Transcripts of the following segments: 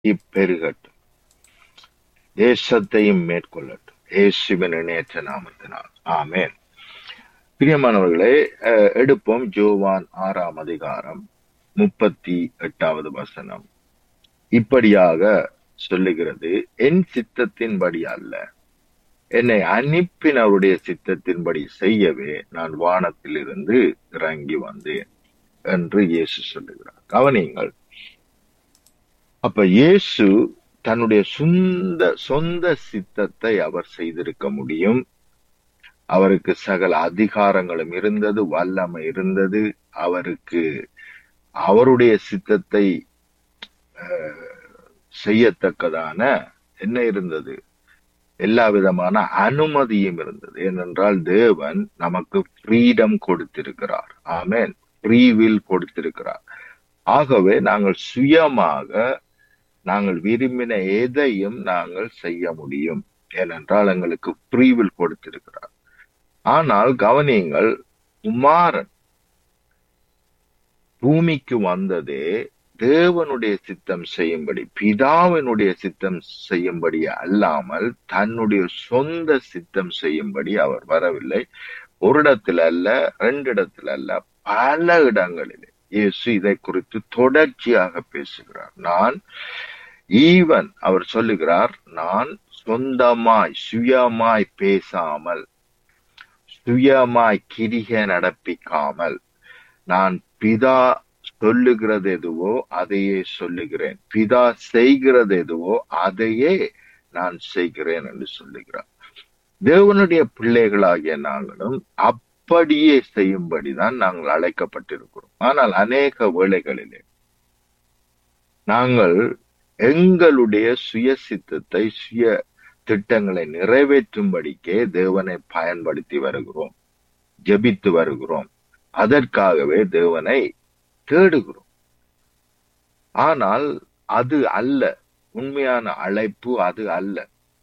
பெருகட்டும் தேசத்தையும் மேற்கொள்ளட்டும் இயேசுவின் இணையற்ற நாமத்தினால் ஆமென் பிரியமானவர்களே அஹ், எடுப்போம் ஜோவான் ஆறாம் அதிகாரம் முப்பத்தி எட்டாவது வசனம் இப்படியாக சொல்லுகிறது என் சித்தத்தின்படி அல்ல என்னை அனுப்பினவருடைய சித்தத்தின்படி செய்யவே நான் வானத்திலிருந்து இறங்கி வந்தேன் என்று இயேசு சொல்லுகிறார் கவனியுங்கள் அப்ப இயேசு தன்னுடைய சொந்த சொந்த சித்தத்தை அவர் செய்திருக்க முடியும் அவருக்கு சகல அதிகாரங்களும் இருந்தது வல்லமை இருந்தது அவருக்கு அவருடைய சித்தத்தை அஹ், செய்யத்தக்கதான என்ன இருந்தது எல்லா விதமான அனுமதியும் இருந்தது ஏனென்றால் தேவன் நமக்கு ஃப்ரீடம் கொடுத்திருக்கிறார் ஆமென் ஃப்ரீவில் கொடுத்திருக்கிறார் ஆகவே நாங்கள் சுயமாக நாங்கள் விரும்பின எதையும் நாங்கள் செய்ய முடியும் ஏனென்றால் எங்களுக்கு ஃப்ரீவில் கொடுத்திருக்கிறார் ஆனால் கவனியுங்கள் குமாரன் பூமிக்கு வந்ததே தேவனுடைய சித்தம் செய்யும்படி பிதாவினுடைய சித்தம் செய்யும்படி அல்லாமல் தன்னுடைய சொந்த சித்தம் செய்யும்படி அவர் வரவில்லை ஒரு இடத்துல அல்ல ரெண்டு இடத்துல அல்ல பல இடங்களிலே இயேசு இதை குறித்து தொடர்ச்சியாக பேசுகிறார் நான் ஈவன் அவர் சொல்லுகிறார் நான் சொந்தமாய் சுயமாய் பேசாமல் சுயமாய் கிரிகை நடப்பிக்காமல் நான் பிதா சொல்லுகிறது எதுவோ அதையே சொல்லுகிறேன் பிதா செய்கிறது எதுவோ அதையே நான் செய்கிறேன் என்று சொல்லுகிறார் தேவனுடைய பிள்ளைகளாகிய நாங்களும் அப்படியே செய்யும்படிதான் நாங்கள் அழைக்கப்பட்டிருக்கிறோம் ஆனால் அநேக வேளைகளிலே நாங்கள் எங்களுடைய சுய சித்தத்தை சுய திட்டங்களை நிறைவேற்றும்படிக்கே தேவனை பயன்படுத்தி வருகிறோம் ஜெபித்து வருகிறோம் அதற்காகவே தேவனை தேடுகிறோம் ஆனால் அது அல்ல உண்மையான அழைப்பு அது அல்ல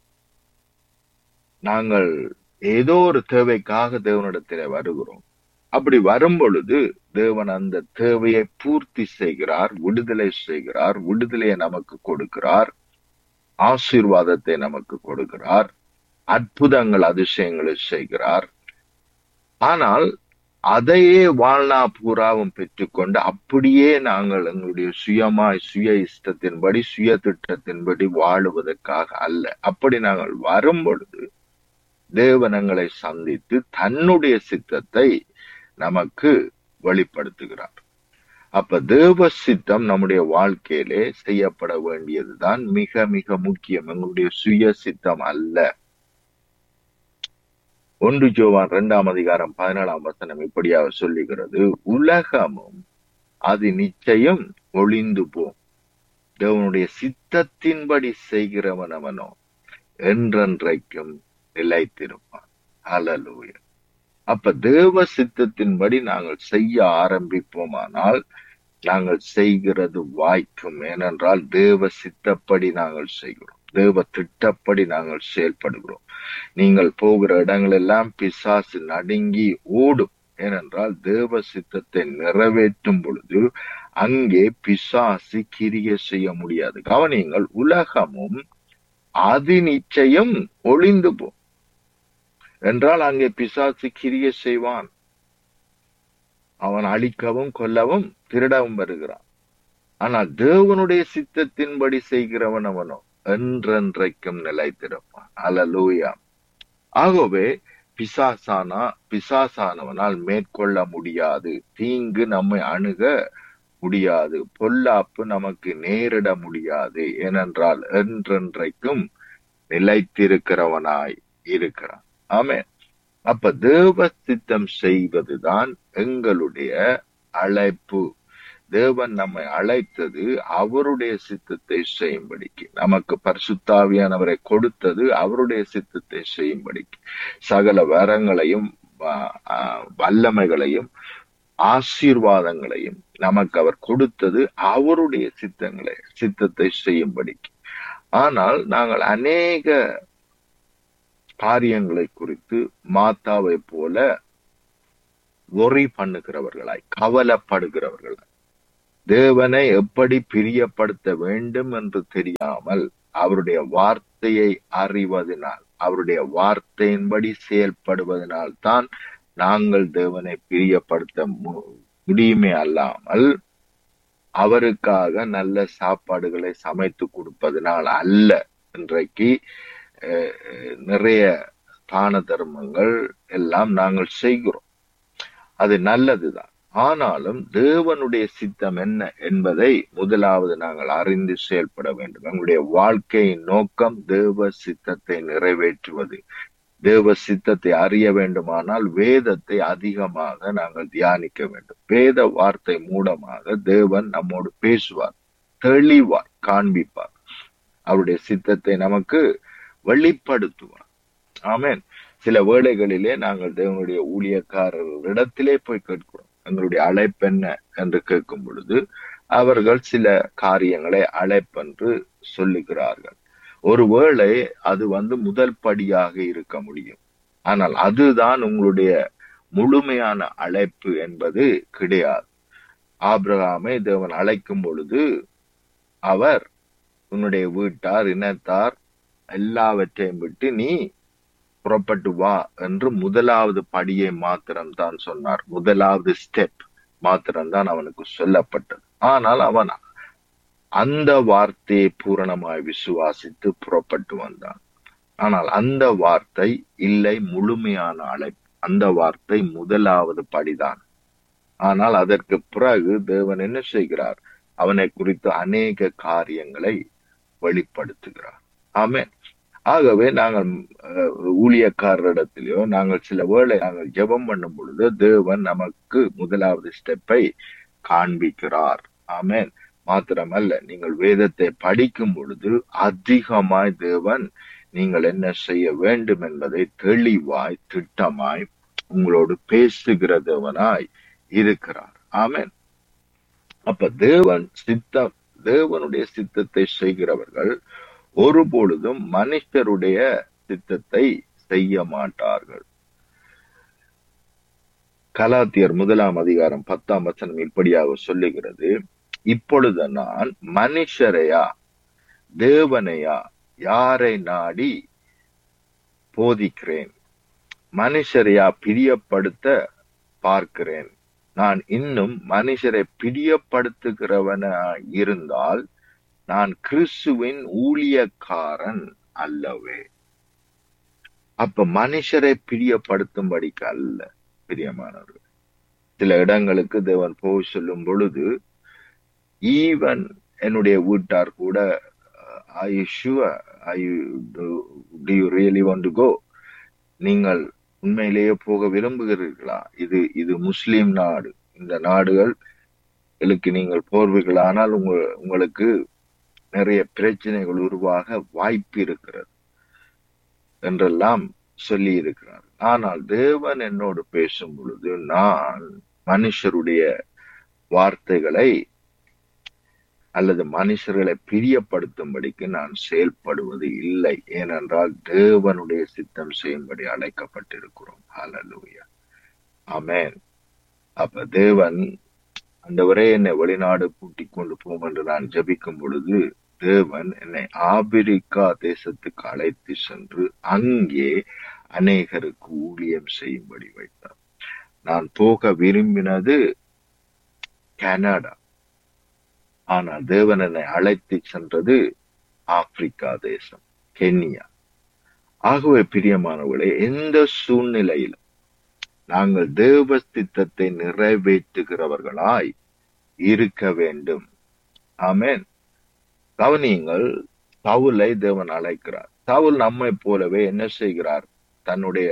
நாங்கள் ஏதோ ஒரு தேவைக்காக தேவனிடத்திலே வருகிறோம் அப்படி வரும் பொழுது தேவன் அந்த தேவையை பூர்த்தி செய்கிறார் விடுதலை செய்கிறார் விடுதலையை நமக்கு கொடுக்கிறார் ஆசீர்வாதத்தை நமக்கு கொடுக்கிறார் அற்புதங்கள் அதிசயங்களை செய்கிறார் ஆனால் அதையே வாழ்நா பூராவும் பெற்றுக்கொண்டு அப்படியே நாங்கள் எங்களுடைய சுயமாய் சுய இஷ்டத்தின்படி சுய திட்டத்தின்படி வாழுவதற்காக அல்ல அப்படி நாங்கள் வரும் பொழுது தேவனங்களை சந்தித்து தன்னுடைய சித்தத்தை நமக்கு வெளிப்படுத்துகிறார் அப்ப தேவ சித்தம் நம்முடைய வாழ்க்கையிலே செய்யப்பட வேண்டியதுதான் மிக மிக முக்கியம் எங்களுடைய சுய சித்தம் அல்ல ஒன்று ஜோவான் இரண்டாம் அதிகாரம் பதினேழாம் வசனம் இப்படியாக சொல்லுகிறது உலகமும் அது நிச்சயம் ஒளிந்து போம் தேவனுடைய சித்தத்தின்படி செய்கிறவன் அவனோ என்றென்றைக்கும் நிலைத்திருப்பான் ஹalleluya அப்ப தேவ சித்தத்தின்படி நாங்கள் செய்ய ஆரம்பிப்போமானால் நாங்கள் செய்கிறது வாய்க்கும் ஏனென்றால் தேவ சித்தப்படி நாங்கள் செய்கிறோம் தேவ திட்டப்படி நாங்கள் செயல்படுகிறோம் நீங்கள் போகிற இடங்கள் எல்லாம் பிசாசு நடுங்கி ஓடும் ஏனென்றால் தேவ சித்தத்தை நிறைவேற்றும் பொழுது அங்கே பிசாசு கிரிய செய்ய முடியாது கவனியுங்கள் உலகமும் அது நிச்சயம் ஒளிந்து போ என்றால் அங்கே பிசாசு கிரிய செய்வான் அவன் அழிக்கவும் கொல்லவும் திருடவும் வருகிறான் ஆனால் தேவனுடைய சித்தத்தின்படி செய்கிறவன் அவனோ என்றென்றைக்கும் நிலைத்திருப்பான் அல்லலூயா ஆகவே பிசாசானா பிசாசானவனால் மேற்கொள்ள முடியாது தீங்கு நம்மை அணுக முடியாது பொல்லாப்பு நமக்கு நேரிட முடியாது ஏனென்றால் என்றென்றைக்கும் நிலைத்திருக்கிறவனாய் இருக்கிறான் ஆமென் அப்ப தேவ சித்தம் செய்வதுதான் எங்களுடைய அழைப்பு தேவன் நம்மை அழைத்தது அவருடைய சித்தத்தை செய்யும்படிக்கு நமக்கு பரிசுத்தாவியானவரை கொடுத்தது அவருடைய சித்தத்தை செய்யும்படிக்கு சகல வரங்களையும் வ- ஆ, வல்லமைகளையும் ஆசீர்வாதங்களையும் நமக்கு அவர் கொடுத்தது அவருடைய சித்தங்களை சித்தத்தை செய்யும்படிக்கு ஆனால் நாங்கள் அநேக காரியங்களை குறித்து மாத்தாவை போல ஒரி பண்ணுகிறவர்களாய் கவலைப்படுகிறவர்களாய் தேவனை எப்படி பிரியப்படுத்த வேண்டும் என்று தெரியாமல் அவருடைய வார்த்தையை அறிவதனால் அவருடைய வார்த்தையின்படி செயல்படுவதனால் தான் நாங்கள் தேவனை பிரியப்படுத்த மு- முடியுமே அல்லாமல் அவருக்காக நல்ல சாப்பாடுகளை சமைத்து கொடுப்பதனால் அல்ல இன்றைக்கு அஹ், அஹ், நிறைய தான தர்மங்கள் எல்லாம் நாங்கள் செய்கிறோம் அது நல்லதுதான் ஆனாலும் தேவனுடைய சித்தம் என்ன என்பதை முதலாவது நாங்கள் அறிந்து செயல்பட வேண்டும் எங்களுடைய வாழ்க்கையின் நோக்கம் தேவ சித்தத்தை நிறைவேற்றுவது தேவ சித்தத்தை அறிய வேண்டுமானால் வேதத்தை அதிகமாக நாங்கள் தியானிக்க வேண்டும் வேத வார்த்தை மூலமாக தேவன் நம்மோடு பேசுவார் தெளிவார் காண்பிப்பார் அவருடைய சித்தத்தை நமக்கு வெளிப்படுத்துவார் ஆமென் சில வேளைகளிலே நாங்கள் தேவனுடைய ஊழியக்காரர்களிடத்திலே போய் கேட்கிறோம் எங்களுடைய அழைப்பு என்ன என்று கேட்கும் பொழுது அவர்கள் சில காரியங்களை அழைப்பென்று சொல்லுகிறார்கள் ஒருவேளை அது வந்து முதல் படியாக இருக்க முடியும் ஆனால் அதுதான் உங்களுடைய முழுமையான அழைப்பு என்பது கிடையாது ஆபிரகாமை தேவன் அழைக்கும் பொழுது அவர் உன்னுடைய வீட்டார் இனத்தார் எல்லாவற்றையும் விட்டு நீ புறப்பட்டு வா என்று முதலாவது படியை மாத்திரம் தான் சொன்னார் முதலாவது ஸ்டெப் மாத்திரம்தான் அவனுக்கு சொல்லப்பட்டது ஆனால் அவன் அந்த வார்த்தையை பூரணமாய் விசுவாசித்து புறப்பட்டு வந்தான் ஆனால் அந்த வார்த்தை இல்லை முழுமையான அழைப்பு அந்த வார்த்தை முதலாவது படிதான் ஆனால் அதற்கு பிறகு தேவன் என்ன செய்கிறார் அவனை குறித்து அநேக காரியங்களை வெளிப்படுத்துகிறார் ஆமென் ஆகவே நாங்கள் அஹ், ஊழியக்காரரிடத்திலேயோ நாங்கள் சில வேளை நாங்கள் ஜெபம் பண்ணும் பொழுது தேவன் நமக்கு முதலாவது ஸ்டெப்பை காண்பிக்கிறார் ஆமென் மாத்திரமல்ல நீங்கள் வேதத்தை படிக்கும் பொழுது அதிகமாய் தேவன் நீங்கள் என்ன செய்ய வேண்டும் என்பதை தெளிவாய் திட்டமாய் உங்களோடு பேசுகிற தேவனாய் இருக்கிறார் ஆமென் அப்ப தேவன் சித்தம் தேவனுடைய சித்தத்தை செய்கிறவர்கள் ஒருபொழுதும் மனுஷருடைய சித்தத்தை செய்ய மாட்டார்கள் கலாத்தியர் முதலாம் அதிகாரம் பத்தாம் வசனம் இப்படியாக சொல்லுகிறது இப்பொழுது நான் மனுஷரையா தேவனையா யாரை நாடி போதிக்கிறேன் மனுஷரையா பிரியப்படுத்த பார்க்கிறேன் நான் இன்னும் மனுஷரை பிரியப்படுத்துகிறவனா இருந்தால் நான் கிறிஸ்துவின் ஊழியக்காரன் அல்லவே அப்ப மனுஷரை பிரியப்படுத்தும்படிக்கு அல்ல பிரியமானவர்கள் சில இடங்களுக்கு தேவன் போய் சொல்லும் பொழுது ஈவன் என்னுடைய வீட்டார் கூட I sure I do you really want to go நீங்கள் உண்மையிலேயே போக விரும்புகிறீர்களா இது இது முஸ்லிம் நாடு இந்த நாடுகள் களுக்கு நீங்கள் போர்வீர்களானால் உங்க உங்களுக்கு நிறைய பிரச்சனைகள் உருவாக வாய்ப்பு இருக்கிறது என்றெல்லாம் சொல்லி இருக்கிறார் ஆனால் தேவன் என்னோடு பேசும் பொழுது நான் மனுஷருடைய வார்த்தைகளை அல்லது மனுஷர்களை பிரியப்படுத்தும்படிக்கு நான் செயல்படுவது இல்லை ஏனென்றால் தேவனுடைய சித்தம் செய்யும்படி அழைக்கப்பட்டிருக்கிறோம் ஹalleluya ஆமென் அப்ப தேவன் ஆண்டவரே என்னை வெளிநாடு கூட்டிக் கொண்டு போம் என்று நான் ஜெபிக்கும் பொழுது தேவன் என்னை ஆபிரிக்கா தேசத்துக்கு அழைத்து சென்று அங்கே அநேகருக்கு ஊழியம் செய்யும்படி வைத்தார் நான் போக விரும்பினது கனடா ஆனால் தேவன் என்னை அழைத்து சென்றது ஆப்பிரிக்கா தேசம் கென்யா ஆகவே பிரியமானவர்களே எந்த சூழ்நிலையிலும் நாங்கள் தேவ சித்தத்தை நிறைவேற்றுகிறவர்களாய் இருக்க வேண்டும் ஆமென் கவனியுங்கள் சவுலை தேவன் அழைக்கிறார் சவுல் நம்மை போலவே என்ன செய்கிறார் தன்னுடைய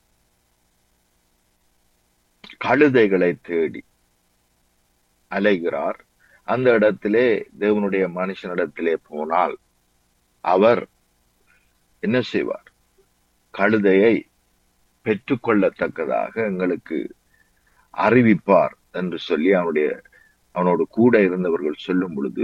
கழுதைகளை தேடி அலைகிறார் அந்த இடத்திலே தேவனுடைய மனுஷனிடத்திலே போனால் அவர் என்ன செய்வார் கழுதையை பெற்றுக்கொள்ளத்தக்கதாக எங்களுக்கு அறிவிப்பார் என்று சொல்லி அவனுடைய அவனோடு கூட இருந்தவர்கள் சொல்லும் பொழுது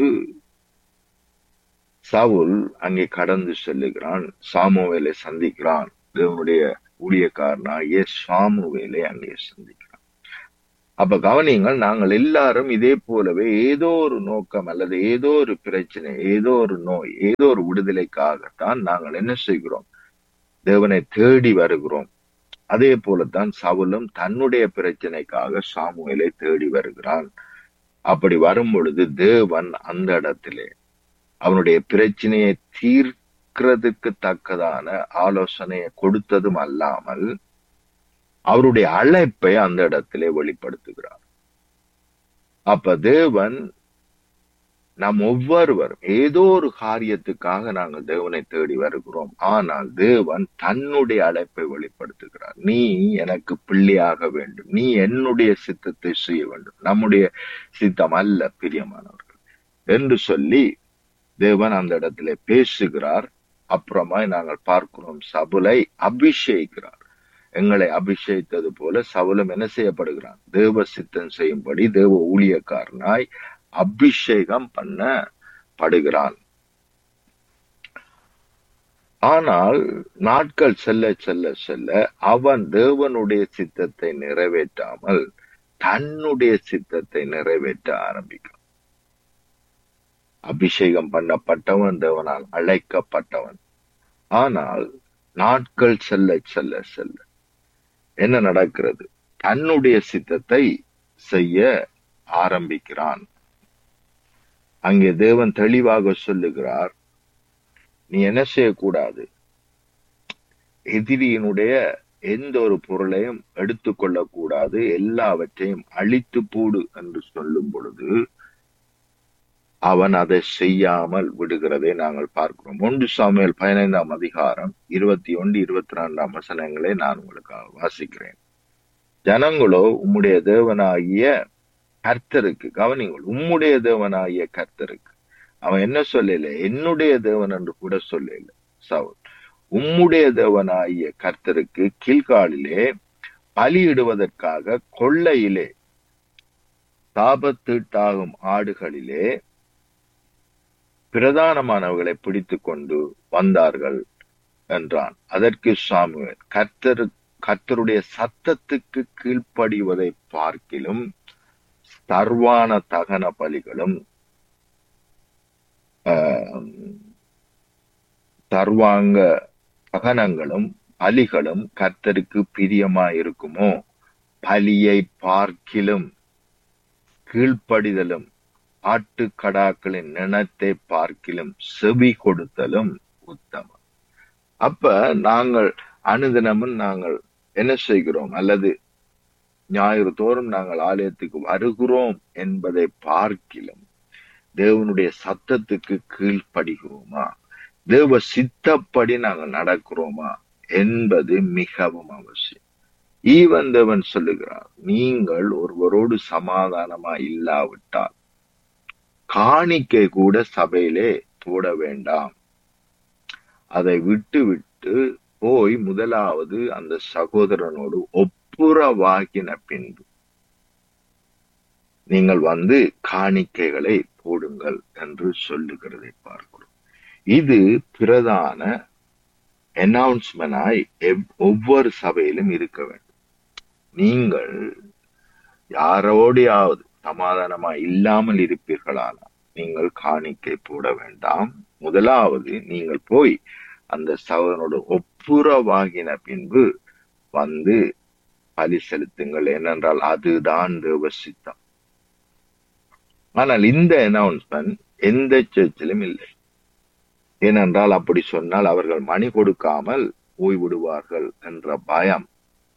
சவுல் அங்கே கடந்து செல்லுகிறான் சாமுவேலை சந்திக்கிறான் தேவனுடைய ஊழியக்காரனாகிய சாமுவேலை அங்கே சந்திக்கிறான் அப்ப கவனியுங்கள் நாங்கள் எல்லாரும் இதே போலவே ஏதோ ஒரு நோக்கம் அல்லது ஏதோ ஒரு பிரச்சனை ஏதோ ஒரு நோய் ஏதோ ஒரு விடுதலைக்காகத்தான் நாங்கள் என்ன செய்கிறோம் தேவனை தேடி வருகிறோம் அதே போலத்தான் சவுலும் தன்னுடைய பிரச்சனைக்காக சாமுவேலை தேடி வருகிறான் அப்படி வரும் பொழுது தேவன் அந்த இடத்திலே அவனுடைய பிரச்சனையை தீர்க்கிறதுக்கு தக்கதான ஆலோசனையை கொடுத்ததும் அல்லாமல் அவருடைய அழைப்பை அந்த இடத்திலே வெளிப்படுத்துகிறார் அப்ப தேவன் நம் ஒவ்வொருவரும் ஏதோ ஒரு காரியத்துக்காக நாங்கள் தேவனை தேடி வருகிறோம் ஆனால் தேவன் தன்னுடைய அழைப்பை வெளிப்படுத்துகிறார் நீ எனக்கு பிள்ளையாக வேண்டும் நீ என்னுடைய சித்தத்தை செய்ய வேண்டும் நம்முடைய சித்தம் அல்ல பிரியமானவர்கள் என்று சொல்லி தேவன் அந்த இடத்திலே பேசுகிறார் அப்புறமா நாங்கள் பார்க்கிறோம் சபுலை அபிஷேகிக்கிறார் எங்களை அபிஷேகித்தது போல சவுலம் என்ன செய்யப்படுகிறான் தேவ சித்தம் செய்யும்படி தேவ ஊழியக்காரனாய் அபிஷேகம் பண்ணப்படுகிறான் ஆனால் நாட்கள் செல்ல செல்ல செல்ல அவன் தேவனுடைய சித்தத்தை நிறைவேற்றாமல் தன்னுடைய சித்தத்தை நிறைவேற்ற ஆரம்பிக்கிறான் அபிஷேகம் பண்ணப்பட்டவன் தேவனால் அழைக்கப்பட்டவன் ஆனால் நாட்கள் செல்ல செல்ல செல்ல என்ன நடக்கிறது தன்னுடைய சித்தத்தை செய்ய ஆரம்பிக்கிறான் அங்கே தேவன் தெளிவாக சொல்லுகிறார் நீ என்ன செய்யக்கூடாது எதிரியினுடைய எந்த ஒரு பொருளையும் எடுத்துக்கொள்ளக் கூடாது எல்லாவற்றையும் அழித்து போடு என்று சொல்லும் பொழுது அவன் அதை செய்யாமல் விடுகிறதை நாங்கள் பார்க்கிறோம் ஒன்று சாமியல் பதினைந்தாம் அதிகாரம் இருபத்தி ஒன்று இருபத்தி ரெண்டாம் வசனங்களை நான் உங்களுக்காக வாசிக்கிறேன் ஜனங்களோ உம்முடைய தேவனாகிய கர்த்தருக்கு கவனிங்கள் உம்முடைய தேவனாகிய கர்த்தருக்கு அவன் என்ன சொல்லல என்னுடைய தேவன் என்று கூட சொல்லல சவுல் உம்முடைய தேவனாகிய கர்த்தருக்கு கீழ்காலிலே பலியிடுவதற்காக கொள்ளையிலே தாபத்தீட்டாகும் ஆடுகளிலே பிரதானமானவர்களை பிடித்து கொண்டு வந்தார்கள் என்றான் அதற்கு சாமுவேல் கர்த்தரு கர்த்தருடைய சத்தத்துக்கு கீழ்ப்படிவதை பார்க்கிலும் சர்வான தகன பலிகளும் சர்வாங்க தகனங்களும் பலிகளும் கர்த்தருக்கு பிரியமா இருக்குமோ பலியை பார்க்கிலும் கீழ்ப்படிதலும் ஆட்டுக்கடாக்களின் நினத்தை பார்க்கிலும் செவி கொடுத்தலும் உத்தமம் அப்ப நாங்கள் அனுதினமும் நாங்கள் என்ன செய்கிறோம் அல்லது ஞாயிறு தோறும் நாங்கள் ஆலயத்துக்கு வருகிறோம் என்பதை பார்க்கிலும் தேவனுடைய சத்தத்துக்கு கீழ்ப்படுகிறோமா தேவ சித்தப்படி நாங்கள் நடக்கிறோமா என்பது மிகவும் அவசியம் ஈவன் தேவன் சொல்லுகிறார் நீங்கள் ஒருவரோடு சமாதானமா இல்லாவிட்டால் காணிக்கை கூட சபையிலே போட வேண்டாம் அதை விட்டு விட்டு போய் முதலாவது அந்த சகோதரனோடு ஒப்புரவாகின பின்பு நீங்கள் வந்து காணிக்கைகளை போடுங்கள் என்று சொல்லுகிறதை பார்க்கிறோம் இது பிரதான அனௌன்ஸ்மெண்டாய் ஒவ்வொரு சபையிலும் இருக்க வேண்டும் நீங்கள் யாரோடையாவது சமாதானமா இல்லாமல் இருப்பீர்களானால் நீங்கள் காணிக்கை போட வேண்டாம் முதலாவது நீங்கள் போய் அந்த சகோதரனோடு ஒப்புரவாகின பின்பு வந்து பலி செலுத்துங்கள் ஏனென்றால் அதுதான் தேவ சித்தம் ஆனால் இந்த அனௌன்ஸ்மெண்ட் எந்த சர்ச்சிலும் இல்லை ஏனென்றால் அப்படி சொன்னால் அவர்கள் மணி கொடுக்காமல் போய்விடுவார்கள் என்ற பயம்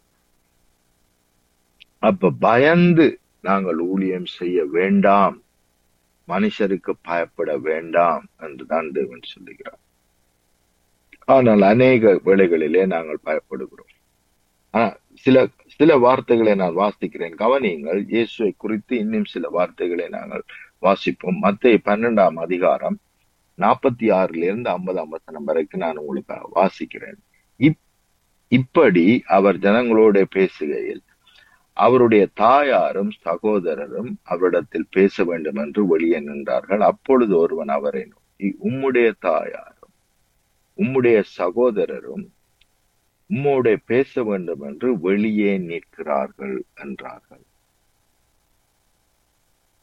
அப்ப பயந்து நாங்கள் ஊழியம் செய்ய வேண்டாம் மனுஷருக்கு பயப்பட வேண்டாம் என்றுதான் தேவன் சொல்லுகிறார் ஆனால் அநேக வேளைகளிலே நாங்கள் பயப்படுகிறோம் ஆனா சில சில வார்த்தைகளை நான் வாசிக்கிறேன் கவனியுங்கள் இயேசுவை குறித்து இன்னும் சில வார்த்தைகளை நாங்கள் வாசிப்போம் மத்திய பன்னெண்டாம் அதிகாரம் நாற்பத்தி ஆறுல இருந்து ஐம்பதாம் வசனம் வரைக்கும் நான் உங்களுக்கு வாசிக்கிறேன் இப் இப்படி அவர் ஜனங்களோட பேசுகையில் அவருடைய தாயாரும் சகோதரரும் அவரிடத்தில் பேச வேண்டும் என்று வெளியே நின்றார்கள் அப்பொழுது ஒருவன் அவரை நோக்கி உம்முடைய தாயாரும் உம்முடைய சகோதரரும் உம்மோட பேச வேண்டும் என்று வெளியே நிற்கிறார்கள் என்றார்கள்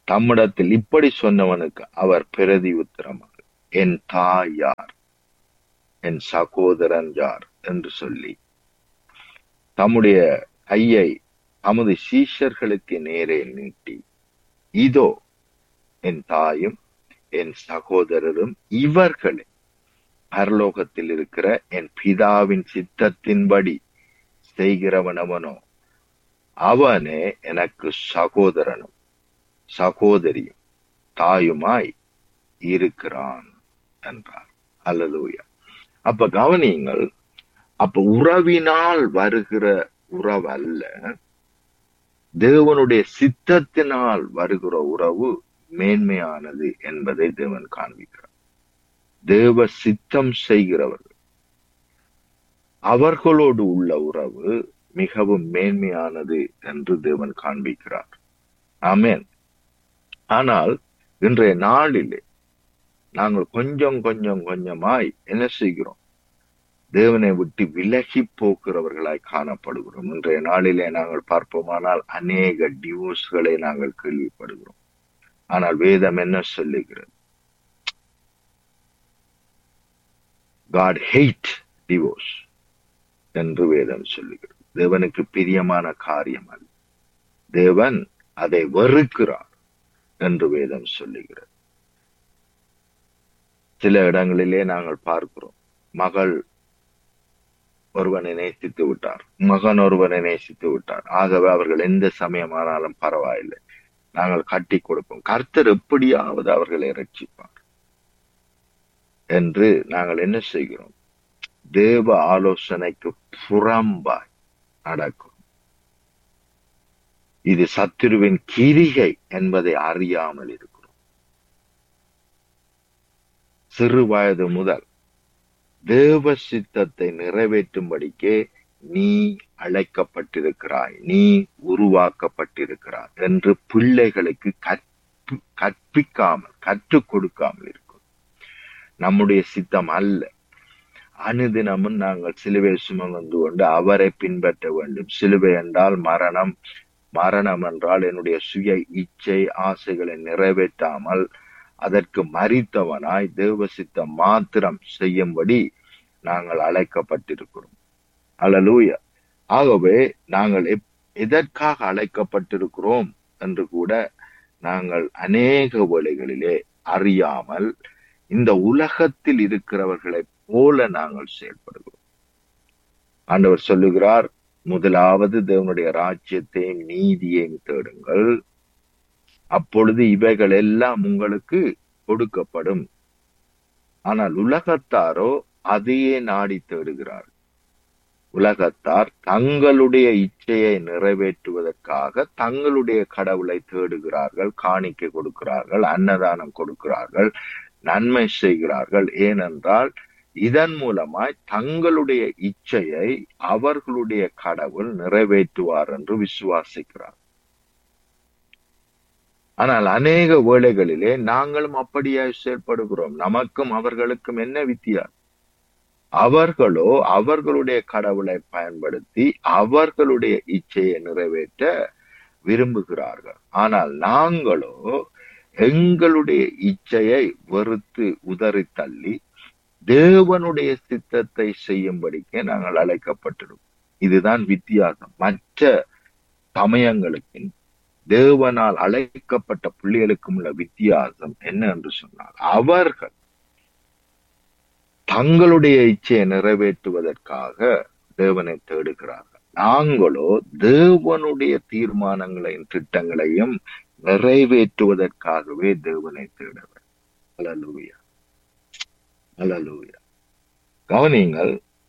தம்மிடத்தில் இப்படி சொன்னவனுக்கு அவர் பிரதி உத்தரமாக என் தாய் யார் என் சகோதரன் யார் என்று சொல்லி தம்முடைய கையை தமது சீஷர்களுக்கு நேரே நீட்டி இதோ என் தாயும் என் சகோதரரும் இவர்களே பரலோகத்தில் இருக்கிற என் பிதாவின் சித்தத்தின்படி செய்கிறவனவனோ அவனே எனக்கு சகோதரனும் சகோதரியும் தாயுமாய் இருக்கிறான் என்றார் அல்லலூயா அப்ப கவனியுங்கள் அப்ப உறவினால் வருகிற உறவு அல்ல தேவனுடைய சித்தத்தினால் வருகிற உறவு மேன்மையானது என்பதை தேவன் காண்பிக்கிறார் தேவ சித்தம் செய்கிறவர்கள் அவர்களோடு உள்ள உறவு மிகவும் மேன்மையானது என்று தேவன் காண்பிக்கிறார் ஆமேன் ஆனால் இன்றைய நாளிலே நாங்கள் கொஞ்சம் கொஞ்சம் கொஞ்சமாய் என்ன செய்கிறோம் தேவனை விட்டு விலகி போகிறவர்களாய் காணப்படுகிறோம் இன்றைய நாளிலே நாங்கள் பார்ப்போமானால் அநேக டிவோர்ஸ்களை நாங்கள் கேள்விப்படுகிறோம் ஆனால் வேதம் என்ன சொல்லுகிறது காட் ஹெய்ட் டிவோர்ஸ் என்று வேதம் சொல்லுகிறது தேவனுக்கு பிரியமான காரியம் அல்ல தேவன் அதை வெறுக்கிறார் என்று வேதம் சொல்லுகிறது சில இடங்களிலே நாங்கள் பார்க்கிறோம் மகள் ஒருவனை நேசித்து விட்டார் மகன் ஒருவனை நேசித்து விட்டார் ஆகவே அவர்கள் எந்த சமயமானாலும் பரவாயில்லை நாங்கள் கட்டி கொடுப்போம் கர்த்தர் எப்படியாவது அவர்களை ரட்சிப்பார் என்று நாங்கள் என்ன செய்கிறோம் தேவ ஆலோசனைக்கு புறம்பாய் நடக்கும் இது சத்துருவின் கிரிகை என்பதை அறியாமல் இருக்கிறோம் சிறு வயது முதல் தேவ சித்தத்தை நிறைவேற்றும்படிக்கே நீ அழைக்கப்பட்டிருக்கிறாய் நீ உருவாக்கப்பட்டிருக்கிறாய் என்று பிள்ளைகளுக்கு கற்பி கற்பிக்காமல் கற்றுக் கொடுக்காமல் இருக்கும் நம்முடைய சித்தம் அல்ல அனுதினமும் நாங்கள் சிலுவை சுமந்து கொண்டு அவரை பின்பற்ற வேண்டும் சிலுவை என்றால் மரணம் மரணம் என்றால் என்னுடைய சுய இச்சை ஆசைகளை நிறைவேற்றாமல் அதற்கு மறித்தவனாய் தேவ சித்தம் மாத்திரம் செய்யும்படி நாங்கள் அழைக்கப்பட்டிருக்கிறோம் அலலூயா ஆகவே நாங்கள் எதற்காக அழைக்கப்பட்டிருக்கிறோம் என்று கூட நாங்கள் அநேக வேளைகளிலே அறியாமல் இந்த உலகத்தில் இருக்கிறவர்களை போல நாங்கள் செயல்படுகிறோம் ஆண்டவர் சொல்லுகிறார் முதலாவது தேவனுடைய ராஜ்யத்தையும் நீதியையும் தேடுங்கள் அப்பொழுது இவைகள் எல்லாம் உங்களுக்கு கொடுக்கப்படும் ஆனால் உலகத்தாரோ அதையே நாடி தேடுகிறார் உலகத்தார் தங்களுடைய இச்சையை நிறைவேற்றுவதற்காக தங்களுடைய கடவுளை தேடுகிறார்கள் காணிக்கை கொடுக்கிறார்கள் அன்னதானம் கொடுக்கிறார்கள் நன்மை செய்கிறார்கள் ஏனென்றால் இதன் மூலமாய் தங்களுடைய இச்சையை அவர்களுடைய கடவுள் நிறைவேற்றுவார் என்று விசுவாசிக்கிறார் ஆனால் அநேக வேளைகளிலே நாங்களும் அப்படியாய் செயல்படுகிறோம் நமக்கும் அவர்களுக்கும் என்ன வித்தியாசம் அவர்களோ அவர்களுடைய கடவுளை பயன்படுத்தி அவர்களுடைய இச்சையை நிறைவேற்ற விரும்புகிறார்கள் ஆனால் நாங்களோ எங்களுடைய இச்சையை வெறுத்து உதறி தள்ளி தேவனுடைய சித்தத்தை செய்யும்படிக்கு நாங்கள் அழைக்கப்பட்டிருக்கோம் இதுதான் வித்தியாசம் மற்ற சமயங்களுக்கு தேவனால் அழைக்கப்பட்ட பிள்ளைகளுக்கும் உள்ள வித்தியாசம் என்ன என்று சொன்னால் அவர்கள் தங்களுடைய இச்சையை நிறைவேற்றுவதற்காக தேவனை தேடுகிறார்கள் நாங்களோ தேவனுடைய தீர்மானங்களையும் திட்டங்களையும் நிறைவேற்றுவதற்காகவே தேவனை தேடவர் அலலூயா அலலூயா கவனிங்கள்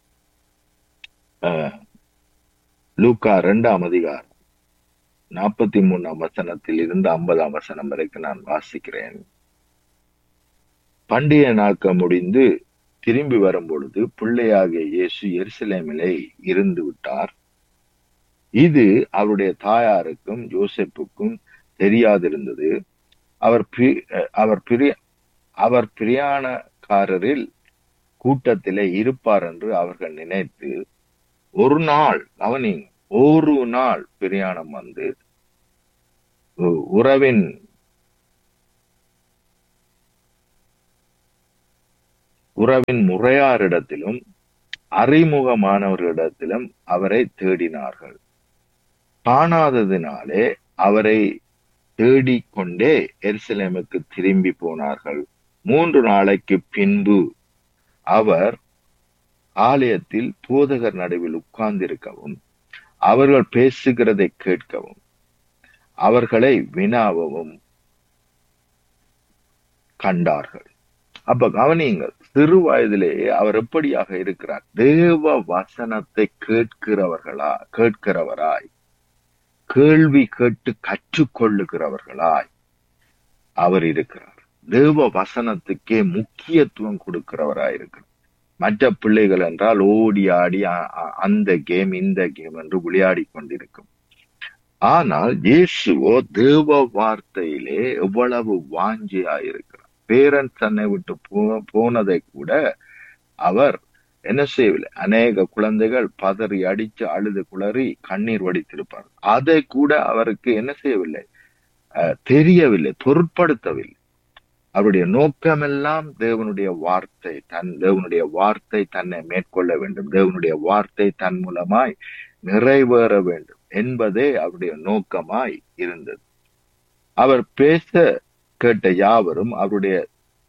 லூக்கா இரண்டாம் அதிகாரம் நாற்பத்தி மூணாம் வசனத்தில் இருந்து ஐம்பதாம் வசனம் வரைக்கும் நான் வாசிக்கிறேன் பண்டிகை நாட்கள் முடிந்து திரும்பி வரும் பொழுது பிள்ளையாகிய இயேசு எருசலேமிலே இருந்து விட்டார் இது அவருடைய தாயாருக்கும் யோசேப்புக்கும் தெரியாதிருந்தது அவர் அவர் பிரிய அவர் பிரியாணக்காரரில் கூட்டத்திலே இருப்பார் என்று அவர்கள் நினைத்து ஒரு நாள் கவனிங்க ஒரு நாள் பிரயாணம் வந்து உறவின் உறவின் முறையாரிடத்திலும் அறிமுகமானவர்களிடத்திலும் அவரை தேடினார்கள் காணாததினாலே அவரை தேடிக்கொண்டே எருசலேமுக்கு திரும்பி போனார்கள் மூன்று நாளைக்கு பின்பு அவர் ஆலயத்தில் போதகர் நடுவில் உட்கார்ந்திருக்கவும் அவர்கள் பேசுகிறதை கேட்கவும் அவர்களை வினாவவும் கண்டார்கள் அப்ப கவனியுங்கள் சிறு வயதிலேயே அவர் எப்படியாக இருக்கிறார் தேவ வசனத்தை கேட்கிறவர்களா கேட்கிறவராய் கேள்வி கேட்டு கற்றுக்கொள்ளுகிறவர்களாய் அவர் இருக்கிறார் தேவ வசனத்துக்கே முக்கியத்துவம் கொடுக்கிறவராய் இருக்கிறார் மற்ற பிள்ளைகள் என்றால் ஓடி ஆடி அ- அ- அந்த கேம் இந்த கேம் என்று விளையாடி கொண்டிருக்கும் ஆனால் இயேசுவோ தேவ வார்த்தையிலே எவ்வளவு வாஞ்சியா இருக்கிறார் பேரன் தன்னை விட்டு போ போனதை கூட அவர் என்ன செய்யவில்லை அநேக குழந்தைகள் பதறி அடிச்சு அழுது குளறி கண்ணீர் வடித்திருப்பார் அதை கூட அவருக்கு என்ன செய்யவில்லை அஹ், தெரியவில்லை பொருட்படுத்தவில்லை அவருடைய நோக்கமெல்லாம் தேவனுடைய வார்த்தை தன் தேவனுடைய வார்த்தை தன்னை மேற்கொள்ள வேண்டும் தேவனுடைய வார்த்தை தன் மூலமாய் நிறைவேற வேண்டும் என்பதே அவருடைய நோக்கமாய் இருந்தது அவர் பேச கேட்ட யாவரும் அவருடைய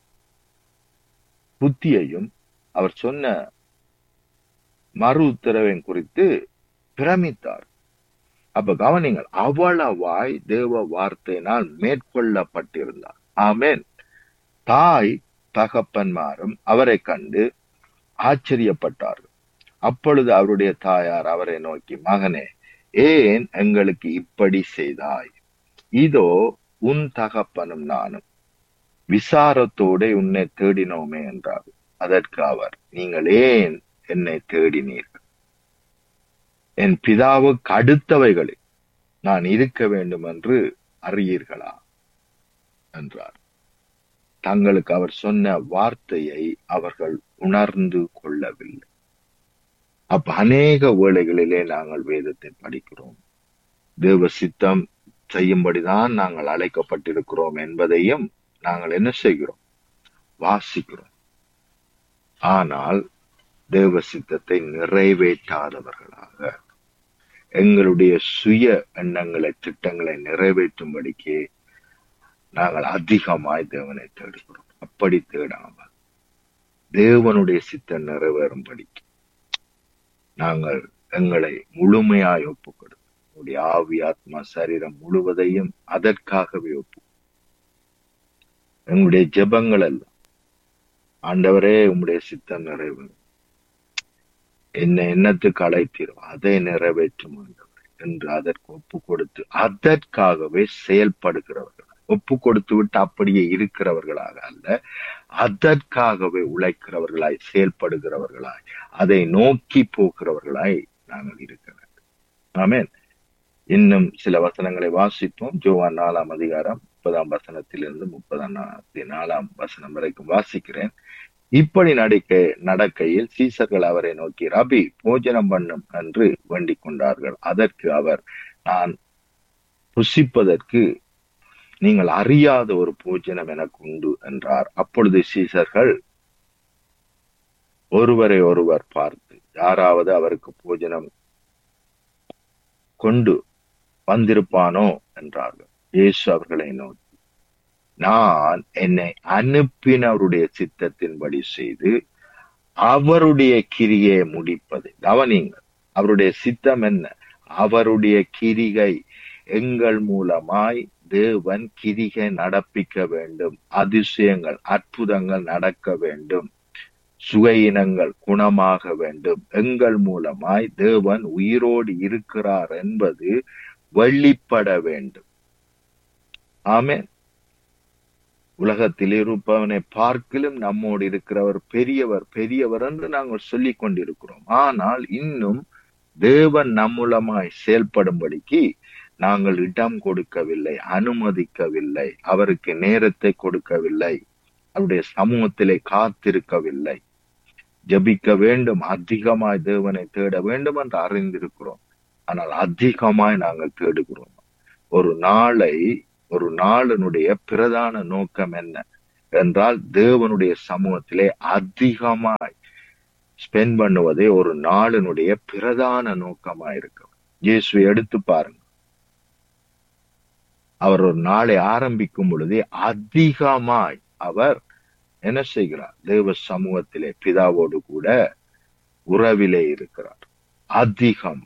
புத்தியையும் அவர் சொன்ன மறு உத்தரவையும் குறித்து பிரமித்தார் அப்ப கவனிங்கள் அவ்வளவாய் தேவ வார்த்தையினால் மேற்கொள்ளப்பட்டிருந்தார் ஆமென் தாய் தகப்பன்மாரும் அவரை கண்டு ஆச்சரியப்பட்டார்கள் அப்பொழுது அவருடைய தாயார் அவரை நோக்கி மகனே ஏன் எங்களுக்கு இப்படி செய்தாய் இதோ உன் தகப்பனும் நானும் விசாரத்தோட உன்னை தேடினோமே என்றார் அதற்கு அவர் நீங்கள் ஏன் என்னை தேடினீர்கள் என் பிதாவுக்கு அடுத்தவைகளில் நான் இருக்க வேண்டும் என்று அறியீர்களா என்றார் தங்களுக்கு அவர் சொன்ன வார்த்தையை அவர்கள் உணர்ந்து கொள்ளவில்லை அப்ப அநேக வேளைகளிலே நாங்கள் வேதத்தை படிக்கிறோம் தேவ சித்தம் செய்யும்படிதான் நாங்கள் அழைக்கப்பட்டிருக்கிறோம் என்பதையும் நாங்கள் என்ன செய்கிறோம் வாசிக்கிறோம் ஆனால் தேவ சித்தத்தை நிறைவேற்றாதவர்களாக எங்களுடைய சுய எண்ணங்களை திட்டங்களை நிறைவேற்றும்படிக்கு நாங்கள் அதிகமாய் தேவனை தேடுகிறோம் அப்படி தேடாமல் தேவனுடைய சித்தம் நிறைவேறும்படிக்கு நாங்கள் எங்களை முழுமையாய் ஒப்புக் கொடுத்து உடைய ஆவி ஆத்மா சரீரம் முழுவதையும் அதற்காகவே ஒப்பு எங்களுடைய ஜெபங்கள் எல்லாம் ஆண்டவரே உம்முடைய சித்தம் நிறைவேறும் என்ன எண்ணத்துக்கு அழைத்தீரோ அதை நிறைவேற்றும் ஆண்டவர் என்று அதற்கு ஒப்பு கொடுத்து அதற்காகவே செயல்படுகிறவர்கள் ஒப்பு கொடுத்து விட்டு அப்படியே இருக்கிறவர்களாக அல்ல அதற்காகவே உழைக்கிறவர்களாய் செயல்படுகிறவர்களாய் அதை நோக்கி போகிறவர்களாய் நாங்கள் இருக்க வேண்டும் ஆமென் இன்னும் சில வசனங்களை வாசிப்போம் ஜோவான் நாலாம் அதிகாரம் முப்பதாம் வசனத்திலிருந்து முப்பதாம் நாலாம் வசனம் வரைக்கும் வாசிக்கிறேன் இப்படி நடிக்க நடக்கையில் சீசர்கள் அவரை நோக்கி ரபி போஜனம் பண்ணும் என்று வேண்டிக் கொண்டார்கள் அதற்கு அவர் நான் புசிப்பதற்கு நீங்கள் அறியாத ஒரு போஜனம் எனக்கு உண்டு என்றார் அப்பொழுது சீசர்கள் ஒருவரை ஒருவர் பார்த்து யாராவது அவருக்கு போஜனம் கொண்டு வந்திருப்பானோ என்றார்கள் இயேசு அவர்களை நோக்கி நான் என்னை அனுப்பினவருடைய சித்தத்தின்படி செய்து அவருடைய கிரியை முடிப்பது கவனிங்கள் அவருடைய சித்தம் என்ன அவருடைய கிரிகை எங்கள் மூலமாய் தேவன் கிரிகை நடப்பிக்க வேண்டும் அதிசயங்கள் அற்புதங்கள் நடக்க வேண்டும் சுகையினங்கள் குணமாக வேண்டும் எங்கள் மூலமாய் தேவன் உயிரோடு இருக்கிறார் என்பது வெளிப்பட வேண்டும் ஆமென் உலகத்தில் இருப்பவனை பார்க்கிலும் நம்மோடு இருக்கிறவர் பெரியவர் பெரியவர் என்று நாங்கள் சொல்லிக் கொண்டிருக்கிறோம் ஆனால் இன்னும் தேவன் நம்மூலமாய் செயல்படும்படிக்கு நாங்கள் இடம் கொடுக்கவில்லை அனுமதிக்கவில்லை அவருக்கு நேரத்தை கொடுக்கவில்லை அவருடைய சமூகத்திலே காத்திருக்கவில்லை ஜபிக்க வேண்டும் அதிகமாய் தேவனை தேட வேண்டும் என்று அறிந்திருக்கிறோம் ஆனால் அதிகமாய் நாங்கள் தேடுகிறோம் ஒரு நாளை ஒரு நாளினுடைய பிரதான நோக்கம் என்ன என்றால் தேவனுடைய சமூகத்திலே அதிகமாய் ஸ்பெண்ட் பண்ணுவதே ஒரு நாளினுடைய பிரதான நோக்கமா இருக்கும் இயேசுவை எடுத்து பாருங்க அவர் ஒரு நாளை ஆரம்பிக்கும் பொழுதே அதிகமாய் அவர் என்ன செய்கிறார் தேவ சமூகத்திலே பிதாவோடு கூட உறவிலே இருக்கிறார் அதிகம்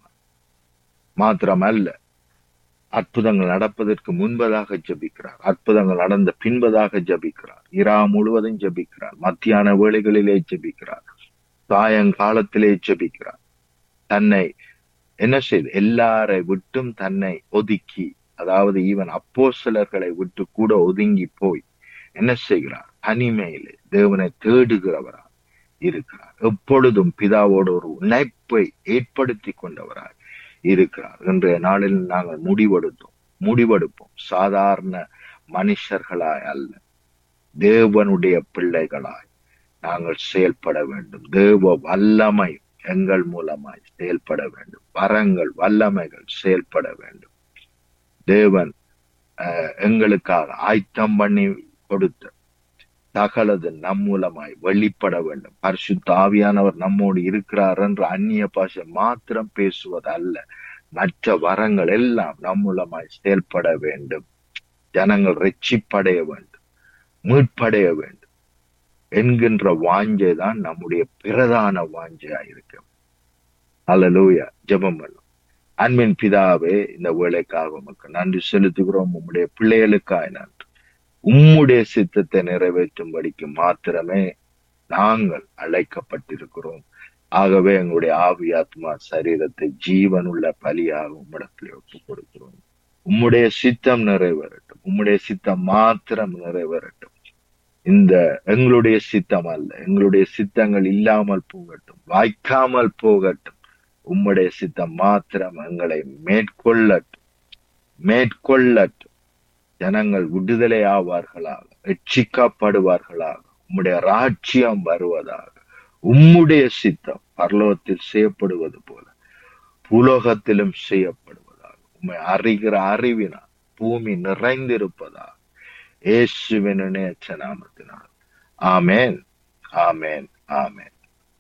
மாத்திரமல்ல அற்புதங்கள் நடப்பதற்கு முன்பதாக ஜபிக்கிறார் அற்புதங்கள் நடந்த பின்பதாக ஜபிக்கிறார் இரா முழுவதும் ஜபிக்கிறார் மத்தியான வேளைகளிலே ஜபிக்கிறார் சாயங்காலத்திலே ஜபிக்கிறார் தன்னை என்ன செய்து எல்லாரை விட்டும் தன்னை ஒதுக்கி அதாவது ஈவன் அப்போ சிலர்களை விட்டு கூட ஒதுங்கி போய் என்ன செய்கிறார் தனிமையிலே தேவனை தேடுகிறவரா இருக்கிறார் எப்பொழுதும் பிதாவோடு ஒரு இணைப்பை ஏற்படுத்தி கொண்டவராய் இருக்கிறார் இன்றைய நாளில் நாங்கள் முடிவெடுத்தோம் முடிவெடுப்போம் சாதாரண மனுஷர்களாய் அல்ல தேவனுடைய பிள்ளைகளாய் நாங்கள் செயல்பட வேண்டும் தேவ வல்லமை எங்கள் மூலமாய் செயல்பட வேண்டும் வரங்கள் வல்லமைகள் செயல்பட வேண்டும் தேவன் எங்களுக்காக ஆயத்தம் பண்ணி கொடுத்த சகலது நம் மூலமாய் வெளிப்பட வேண்டும் பரிசுத்த ஆவியானவர் நம்மோடு இருக்கிறார் என்று அந்நிய பாஷை மாத்திரம் பேசுவது அல்ல மற்ற வரங்கள் எல்லாம் நம் மூலமாய் செயல்பட வேண்டும் ஜனங்கள் ரெச்சிப்படைய வேண்டும் மீட்படைய வேண்டும் என்கின்ற வாஞ்சை தான் நம்முடைய பிரதான வாஞ்சையா இருக்கு அல்லலூயா ஜெபம் பண்ணும் அன்பின் பிதாவே இந்த வேலைக்காக உமக்கு நன்றி செலுத்துகிறோம் உம்முடைய பிள்ளைகளுக்காய் நன்றி உம்முடைய சித்தத்தை நிறைவேற்றும்படிக்கு மாத்திரமே நாங்கள் அழைக்கப்பட்டிருக்கிறோம் ஆகவே எங்களுடைய ஆவி ஆத்மா சரீரத்தை ஜீவனுள்ள பலியாக உம்மிடத்தில் ஒப்பு கொடுக்கிறோம் உம்முடைய சித்தம் நிறைவேறட்டும் உம்முடைய சித்தம் மாத்திரம் நிறைவேறட்டும் இந்த எங்களுடைய சித்தம் அல்ல எங்களுடைய சித்தங்கள் இல்லாமல் போகட்டும் வாய்க்காமல் போகட்டும் உம்முடைய சித்தம் மாத்திரம் எங்களை மேற்கொள்ளட்டும் மேற்கொள்ளட்டும் ஜனங்கள் விடுதலை ஆவார்களாக ரட்சிக்கப்படுவார்களாக உம்முடைய ராட்சியம் வருவதாக உம்முடைய சித்தம் பரலோகத்தில் செய்யப்படுவது போல பூலோகத்திலும் செய்யப்படுவதாக உம்மை அறிகிற அறிவினால் பூமி நிறைந்திருப்பதாக இயேசுவின் நேச்ச நாமத்தினால் ஆமேன் ஆமேன் ஆமேன்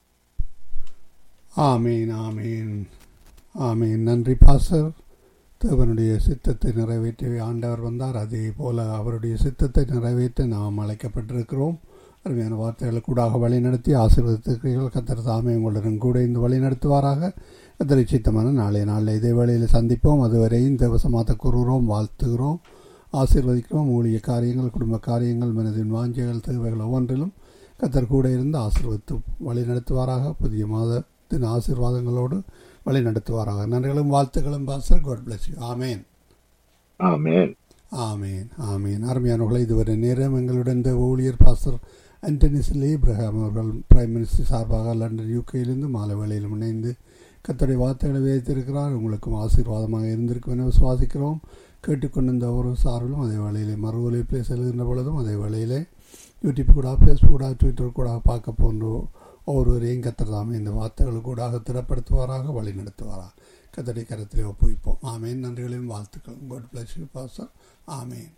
ஆமீன் ஆமீன் ஆமீன் நன்றி பாசர் தேவனுடைய சித்தத்தை நிறைவேற்றி ஆண்டவர் வந்தார் அதே போல அவருடைய சித்தத்தை நிறைவேற்ற நாம் அழைக்கப்பட்டிருக்கிறோம் அருமையான வார்த்தைகளை கூடாக வழிநடத்தி ஆசீர்வதித்திருக்கிறீர்கள் கத்தர் தாமே உங்களுடன் கூட இந்த வழி நடத்துவாராக கத்தரை சித்தமான நாளைய நாளில் இதே வேளையில் சந்திப்போம் அதுவரையும் தேவசமாத்த கூறுகிறோம் வாழ்த்துகிறோம் ஆசீர்வதிக்கிறோம் ஊழிய காரியங்கள் குடும்ப காரியங்கள் மனதின் வாஞ்சைகள் தேவைகள் ஒவ்வொன்றிலும் கத்தர் கூட இருந்து ஆசீர்வதித்து வழி நடத்துவாராக புதிய மாதத்தின் ஆசீர்வாதங்களோடு வழி நடத்துவாராக நன்றிகளும் வாழ்த்துக்களும் pastor God bless you amen amen amen amen அருமையானவர்களை இதுவரை நேரம் எங்களுடன் இந்த ஊழியர் பாஸ்டர் அண்டனிஸ்லி இப்ரஹாம் அவர்கள் பிரைம் மினிஸ்டர் சார்பாக லண்டன் யூகேயிலிருந்து மாலை வேளையிலும் இணைந்து கத்தோடைய வார்த்தைகளை வைத்திருக்கிறார் உங்களுக்கும் ஆசீர்வாதமாக இருந்திருக்கும் என விசுவாசிக்கிறோம் கேட்டுக்கொண்டிருந்த ஒரு சார்பிலும் அதே வேளையிலே மறு ஒலிப்பிலே செல்கின்ற பொழுதும் அதே வேளையிலே யூடியூப் கூட ஃபேஸ்புக் கூட ட்விட்டர் கூட பார்க்க போன்ற ஒவ்வொருவரையும் கத்திரதாமே இந்த வார்த்தைகள் கூடாக திடப்படுத்துவாராக வழி நடத்துவாராக கத்தடி கரத்திலே ஒப்புவிப்போம் ஆமேன் நன்றிகளையும் வாழ்த்துக்களும் God bless you pastor amen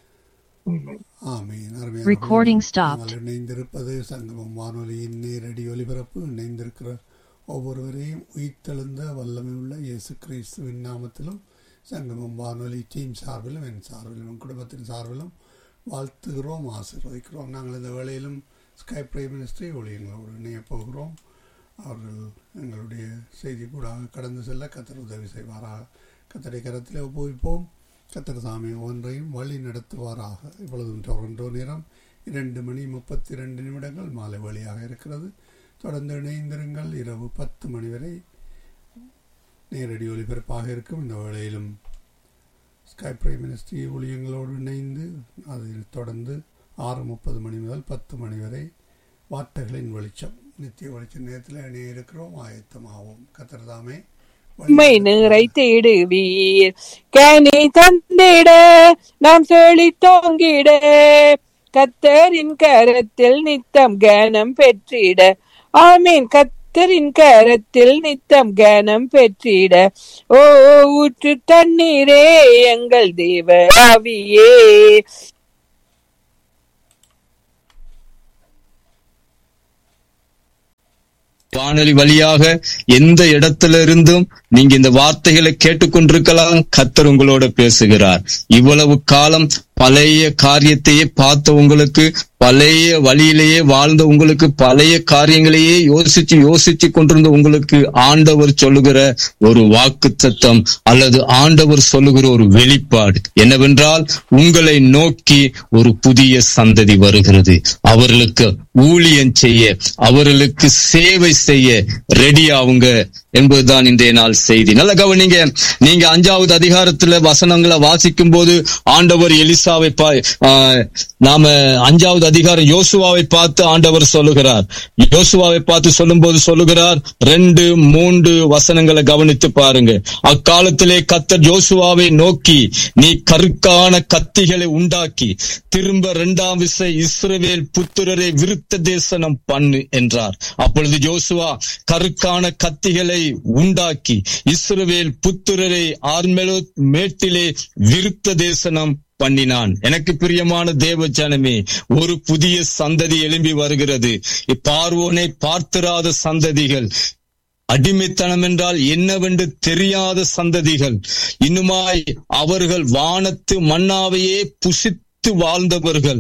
amen அருமையான Recording stopped. நாங்கள் இணைந்திருப்பது சங்கமம் வானொலியின் நேரடி ஒலிபரப்பு இணைந்திருக்கிற ஒவ்வொருவரையும் உயிர்த்தெழுந்த வல்லமை உள்ள இயேசு கிறிஸ்துவின் நாமத்திலும் சங்கமம் வானொலி டீம் சார்பிலும் என் சார்பிலும் என் குடும்பத்தின் சார்பிலும் வாழ்த்துகிறோம் ஆசீர்வதிக்கிறோம் நாங்கள் இந்த வேளையிலும் ஸ்கை பிரைம் மினிஸ்ட்ரி ஊழியங்களோடு இணைய போகிறோம் அவர்கள் எங்களுடைய செய்தி கூட கடந்து செல்ல கத்தர் உதவி செய்வாராக கத்தரை கரத்திலே ஒப்புவிப்போம் கத்தர் சாமி ஒன்றையும் வழி நடத்துவாராக இப்பொழுதும் டொரண்டோ நேரம் இரண்டு மணி முப்பத்தி ரெண்டு நிமிடங்கள் மாலை வழியாக இருக்கிறது தொடர்ந்து இணைந்திருங்கள் இரவு பத்து மணி வரை நேரடி ஒலிபரப்பாக இருக்கும் இந்த வேளையிலும் ஸ்கை பிரைம் மினிஸ்ட்ரி ஊழியங்களோடு இணைந்து அதில் தொடர்ந்து ஆறு முப்பது மணி முதல் பத்து மணி வரை வார்த்தைகளின் வெளிச்சம் நித்திய வெளிச்ச நேரத்தில் இணைய இருக்கிறோம் ஆயத்தமாவோம் கத்திரதாமே உம்மை நிறைத்திடுவீர் கனி தந்திட நாம் செழித்தோங்கிட கத்தரின் கரத்தில் நித்தம் கனம் பெற்றிட ஆமீன் கத்தரின் கரத்தில் நித்தம் கனம் பெற்றிட ஓ ஊற்று தண்ணீரே எங்கள் தேவ ஆவியே வானொலி வழியாக எந்த இடத்துல இருந்தும் நீங்க இந்த வார்த்தைகளை கேட்டுக்கொண்டிருக்கலாம் கத்தர் உங்களோட பேசுகிறார் இவ்வளவு காலம் பழைய காரியத்தையே பார்த்த உங்களுக்கு பழைய வழியிலேயே வாழ்ந்த உங்களுக்கு பழைய காரியங்களையே யோசிச்சு யோசிச்சு கொண்டிருந்த உங்களுக்கு ஆண்டவர் சொல்லுகிற ஒரு வாக்கு சத்தம் அல்லது ஆண்டவர் சொல்லுகிற ஒரு வெளிப்பாடு என்னவென்றால் உங்களை நோக்கி ஒரு புதிய சந்ததி வருகிறது அவர்களுக்கு ஊழியம் செய்ய அவர்களுக்கு சேவை செய்ய ரெடி ஆகுங்க என்பதுதான் இன்றைய நாள் செய்தி நல்ல கவனிங்க நீங்க அஞ்சாவது அதிகாரத்துல வசனங்களை வாசிக்கும் போது ஆண்டவர் எலிசாவை பா ஆஹ், நாம அஞ்சாவது அதிகாரம் யோசுவாவை பார்த்து ஆண்டவர் சொல்லுகிறார் யோசுவாவை பார்த்து சொல்லும்போது சொல்லுகிறார் ரெண்டு மூன்று வசனங்களை கவனித்து பாருங்க அக்காலத்திலே கத்தர் யோசுவாவை நோக்கி நீ கருக்கான கத்திகளை உண்டாக்கி திரும்ப இரண்டாம் விசை இஸ்ரவேல் புத்திரரை விருத்த தேசனம் பண்ணு என்றார் அப்பொழுது யோசுவா கருக்கான கத்திகளை உண்டாக்கி இஸ்ரவேல் புத்திரரை ஆர்மெலோ மேட்டிலே விருத்த தேசனம் பண்ணினான் எனக்கு பிரியமான தேவ ஜனமே ஒரு புதிய சந்ததி எழும்பி வருகிறது பார்வோனை பார்த்திராத சந்ததிகள் அடிமைத்தனம் என்றால் என்னவென்று தெரியாத சந்ததிகள் இன்னுமாய் அவர்கள் வானத்து மன்னாவையே புசித்து வாழ்ந்தவர்கள்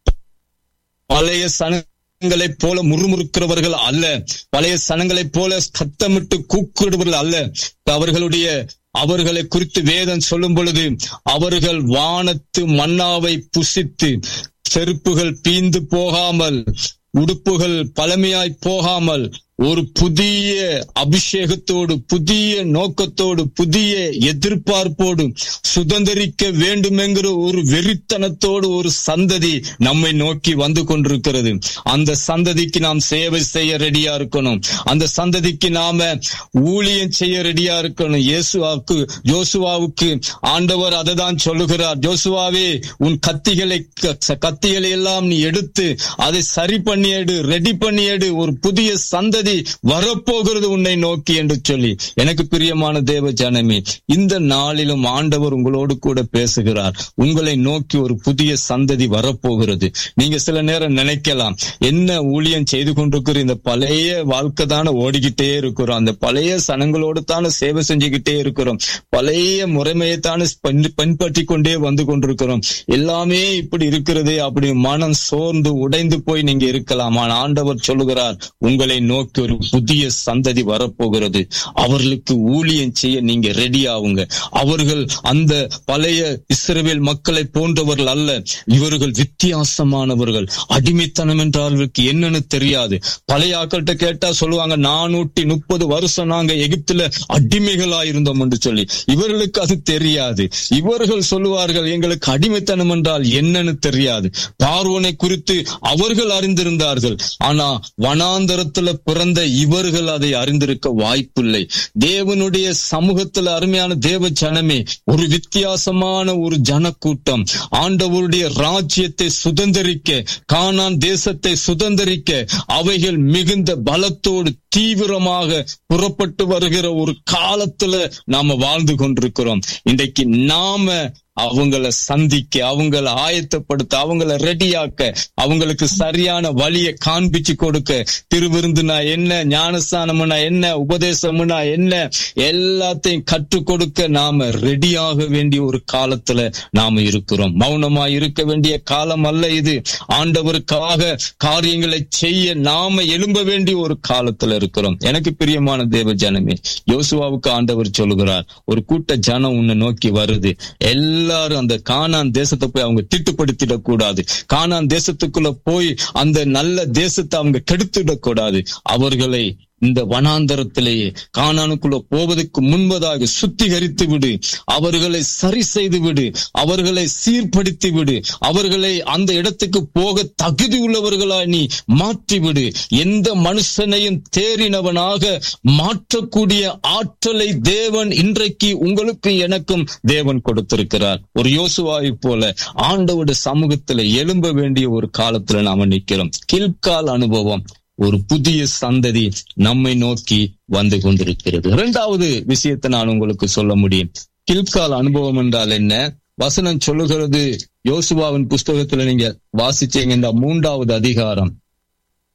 பழைய சனங்களைப் போல முறுமுறுக்கிறவர்கள் அல்ல பழைய சனங்களைப் போல சத்தமிட்டு கூக்குடுவர்கள் அல்ல அவர்களுடைய அவர்களை குறித்து வேதம் சொல்லும் பொழுது அவர்கள் வானத்து மன்னாவை புசித்து செருப்புகள் பீந்து போகாமல் உடுப்புகள் பழமையாய் போகாமல் ஒரு புதிய அபிஷேகத்தோடு புதிய நோக்கத்தோடு புதிய எதிர்பார்ப்போடு சுதந்திரிக்க வேண்டும் என்கிற ஒரு வெறித்தனத்தோடு ஒரு சந்ததி நம்மை நோக்கி வந்து கொண்டிருக்கிறது அந்த சந்ததிக்கு நாம் சேவை செய்ய ரெடியா இருக்கணும் அந்த சந்ததிக்கு நாம ஊழியம் செய்ய ரெடியா இருக்கணும் இயேசுவாவுக்கு யோசுவாவுக்கு ஆண்டவர் அதை தான் சொல்லுகிறார் யோசுவாவே உன் கத்திகளை க- கத்திகளை எல்லாம் நீ எடுத்து அதை சரி பண்ணி எடு ரெடி பண்ணி எடு ஒரு புதிய சந்ததி வரப்போகிறது உன்னை நோக்கி என்று சொல்லி எனக்கு பிரியமான தேவ ஜனமே இந்த நாளிலும் ஆண்டவர் உங்களோடு கூட பேசுகிறார் உங்களை நோக்கி ஒரு புதிய சந்ததி வரப்போகிறது நீங்க சில நேரம் நினைக்கலாம் என்ன ஊழியம் செய்து கொண்டிருக்கிற இந்த பழைய வாழ்க்கை தானே ஓடிக்கிட்டே இருக்கிறோம் அந்த பழைய சனங்களோடு தானே சேவை செஞ்சுக்கிட்டே இருக்கிறோம் பழைய முறைமையை தானே பின்- பின்பற்றி கொண்டே வந்து கொண்டிருக்கிறோம் எல்லாமே இப்படி இருக்கிறதே அப்படி மனம் சோர்ந்து உடைந்து போய் நீங்க இருக்கலாம் ஆனால் ஆண்டவர் சொல்லுகிறார் உங்களை நோக்கி ஒரு புதிய சந்ததி வரப்போகிறது அவர்களுக்கு ஊழியம் செய்ய நீங்க ரெடி ஆகுங்க அவர்கள் அந்த பழைய இஸ்ரவேல் மக்களை போன்றவர்கள் அல்ல இவர்கள் வித்தியாசமானவர்கள் அடிமைத்தனம் என்றால் அவர்களுக்கு என்னன்னு தெரியாது பழைய ஆக்கள்கிட்ட கேட்டா சொல்லுவாங்க நானூற்றி முப்பது வருஷம் நாங்க எகிப்துல அடிமைகளா இருந்தோம் என்று சொல்லி இவர்களுக்கு அது தெரியாது இவர்கள் சொல்லுவார்கள் எங்களுக்கு அடிமைத்தனம் என்றால் என்னன்னு தெரியாது பார்வோனை குறித்து அவர்கள் அறிந்திருந்தார்கள் ஆனா வனாந்தரத்துல பிறந்த இவர்கள் அதை அறிந்திருக்க வாய்ப்பில்லை தேவனுடைய சமூகத்துல அருமையான தேவ ஜனமே ஒரு வித்தியாசமான ஒரு ஜனக்கூட்டம் ஆண்டவருடைய ராஜ்யத்தை சுதந்திரிக்க கானான் தேசத்தை சுதந்திரிக்க அவைகள் மிகுந்த பலத்தோடு தீவிரமாக புறப்பட்டு வருகிற ஒரு காலத்துல நாம வாழ்ந்து கொண்டிருக்கிறோம் இன்றைக்கு நாம அவங்கள சந்திக்க அவங்கள ஆயத்தப்படுத்த அவங்கள ரெடியாக்க அவங்களுக்கு சரியான வழியை காண்பிச்சு கொடுக்க திருவிருந்துனா என்ன ஞானஸ்தானம்னா என்ன உபதேசம்னா என்ன எல்லாத்தையும் கற்றுக் கொடுக்க நாம ரெடியாக வேண்டிய ஒரு காலத்துல நாம இருக்கிறோம் மௌனமா இருக்க வேண்டிய காலம் அல்ல இது ஆண்டவருக்காக காரியங்களை செய்ய நாம எழும்ப வேண்டிய ஒரு காலத்துல இருக்கிறோம் எனக்கு பிரியமான தேவ ஜனமே யோசுவாவுக்கு ஆண்டவர் சொல்லுகிறார் ஒரு கூட்ட ஜனம் உன்னை நோக்கி வருது எல்லாரும் அந்த கானான் தேசத்தை போய் அவங்க திட்டுப்படுத்திடக் கூடாது கானான் தேசத்துக்குள்ள போய் அந்த நல்ல தேசத்தை அவங்க கெடுத்துடக் கூடாது அவர்களை இந்த வனாந்தரத்திலேயே கானானுக்குள்ள போவதற்கு முன்பதாக சுத்திகரித்து விடு அவர்களை சரி செய்து விடு அவர்களை சீர்படுத்தி விடு அவர்களை அந்த இடத்துக்கு போக தகுதி உள்ளவர்களாய் நீ மாற்றிவிடு எந்த மனுஷனையும் தேறினவனாக மாற்றக்கூடிய ஆற்றலை தேவன் இன்றைக்கு உங்களுக்கு எனக்கும் தேவன் கொடுத்திருக்கிறார் ஒரு யோசுவாவை போல ஆண்டவோட சமூகத்துல எழும்ப வேண்டிய ஒரு காலத்துல நாம நிக்கிறோம் கில்கால் அனுபவம் ஒரு புதிய சந்ததி நம்மை நோக்கி வந்து கொண்டிருக்கிறது இரண்டாவது விஷயத்தை நான் உங்களுக்கு சொல்ல முடியும் கில்கால் அனுபவம் என்றால் என்ன வசனம் சொல்லுகிறது யோசுவாவின் புஸ்தகத்துல நீங்க வாசிச்சீங்க இந்த மூன்றாவது அதிகாரம்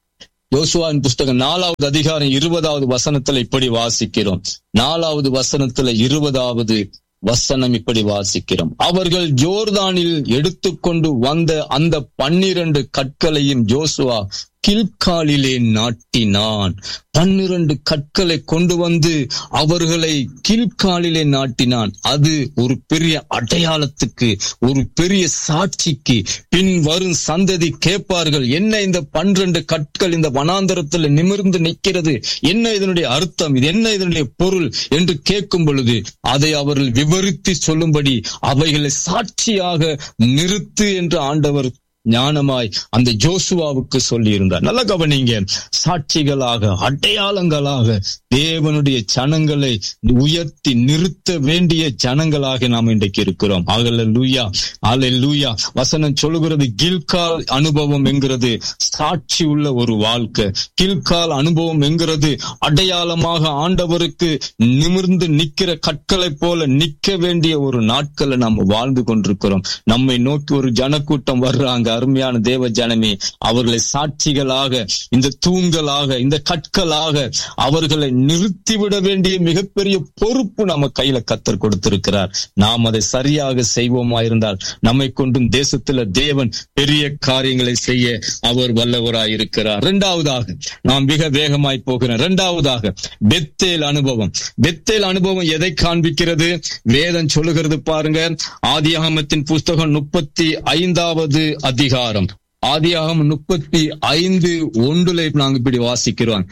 யோசுவாவின் புஸ்தகம் நாலாவது அதிகாரம் இருபதாவது வசனத்துல இப்படி வாசிக்கிறோம் நாலாவது வசனத்துல இருபதாவது வசனம் இப்படி வாசிக்கிறோம் அவர்கள் ஜோர்தானில் எடுத்துக்கொண்டு வந்த அந்த பன்னிரண்டு கற்களையும் ஜோசுவா கில்காலிலே நாட்டினான் பன்னிரண்டு கற்களை கொண்டு வந்து அவர்களை கில்காலிலே நாட்டினான் அது ஒரு பெரிய அடையாளத்துக்கு ஒரு பெரிய சாட்சிக்கு பின் வரும் சந்ததி கேட்பார்கள் என்ன இந்த பன்னிரண்டு கற்கள் இந்த வனாந்தரத்தில் நிமிர்ந்து நிற்கிறது என்ன இதனுடைய அர்த்தம் இது என்ன இதனுடைய பொருள் என்று கேட்கும் பொழுது அதை அவர்கள் விவரித்து சொல்லும்படி அவைகளை சாட்சியாக நிறுத்து என்று ஆண்டவர் ஞானமாய் அந்த ஜோசுவாவுக்கு சொல்லி இருந்தார் நல்ல கவனிங்க சாட்சிகளாக அடையாளங்களாக தேவனுடைய ஜனங்களை உயர்த்தி நிறுத்த வேண்டிய ஜனங்களாக நாம் இன்றைக்கு இருக்கிறோம் ஆகல லூயா ஆலை லூயா வசனம் சொல்லுகிறது கில்கால் அனுபவம் என்கிறது சாட்சி உள்ள ஒரு வாழ்க்கை கில்கால் அனுபவம் என்கிறது அடையாளமாக ஆண்டவருக்கு நிமிர்ந்து நிக்கிற கற்களை போல நிக்க வேண்டிய ஒரு நாட்களை நாம் வாழ்ந்து கொண்டிருக்கிறோம் நம்மை நோக்கி ஒரு ஜனக்கூட்டம் வர்றாங்க அருமையான தேவ ஜனமே அவர்களை சாட்சிகளாக இந்த தூண்களாக இந்த கற்களாக அவர்களை நிறுத்திவிட வேண்டிய மிகப்பெரிய பொறுப்பு நம்ம கையில கத்தர் கொடுத்திருக்கிறார் நாம் அதை சரியாக செய்வோமா இருந்தால் நம்மை கொண்டும் தேசத்துல தேவன் பெரிய காரியங்களை செய்ய அவர் வல்லவராய் இருக்கிறார் இரண்டாவதாக நாம் மிக வேகமாய் போகிறோம் இரண்டாவதாக பெத்தேல் அனுபவம் பெத்தேல் அனுபவம் எதை காண்பிக்கிறது வேதம் சொல்லுகிறது பாருங்க ஆதியாகமத்தின் புஸ்தகம் முப்பத்தி ஐந்தாவது அதிகாரம் ஆதியாகம் முப்பத்தி ஐந்து ஒன்றுல நாங்க இப்படி வாசிக்கிறோம்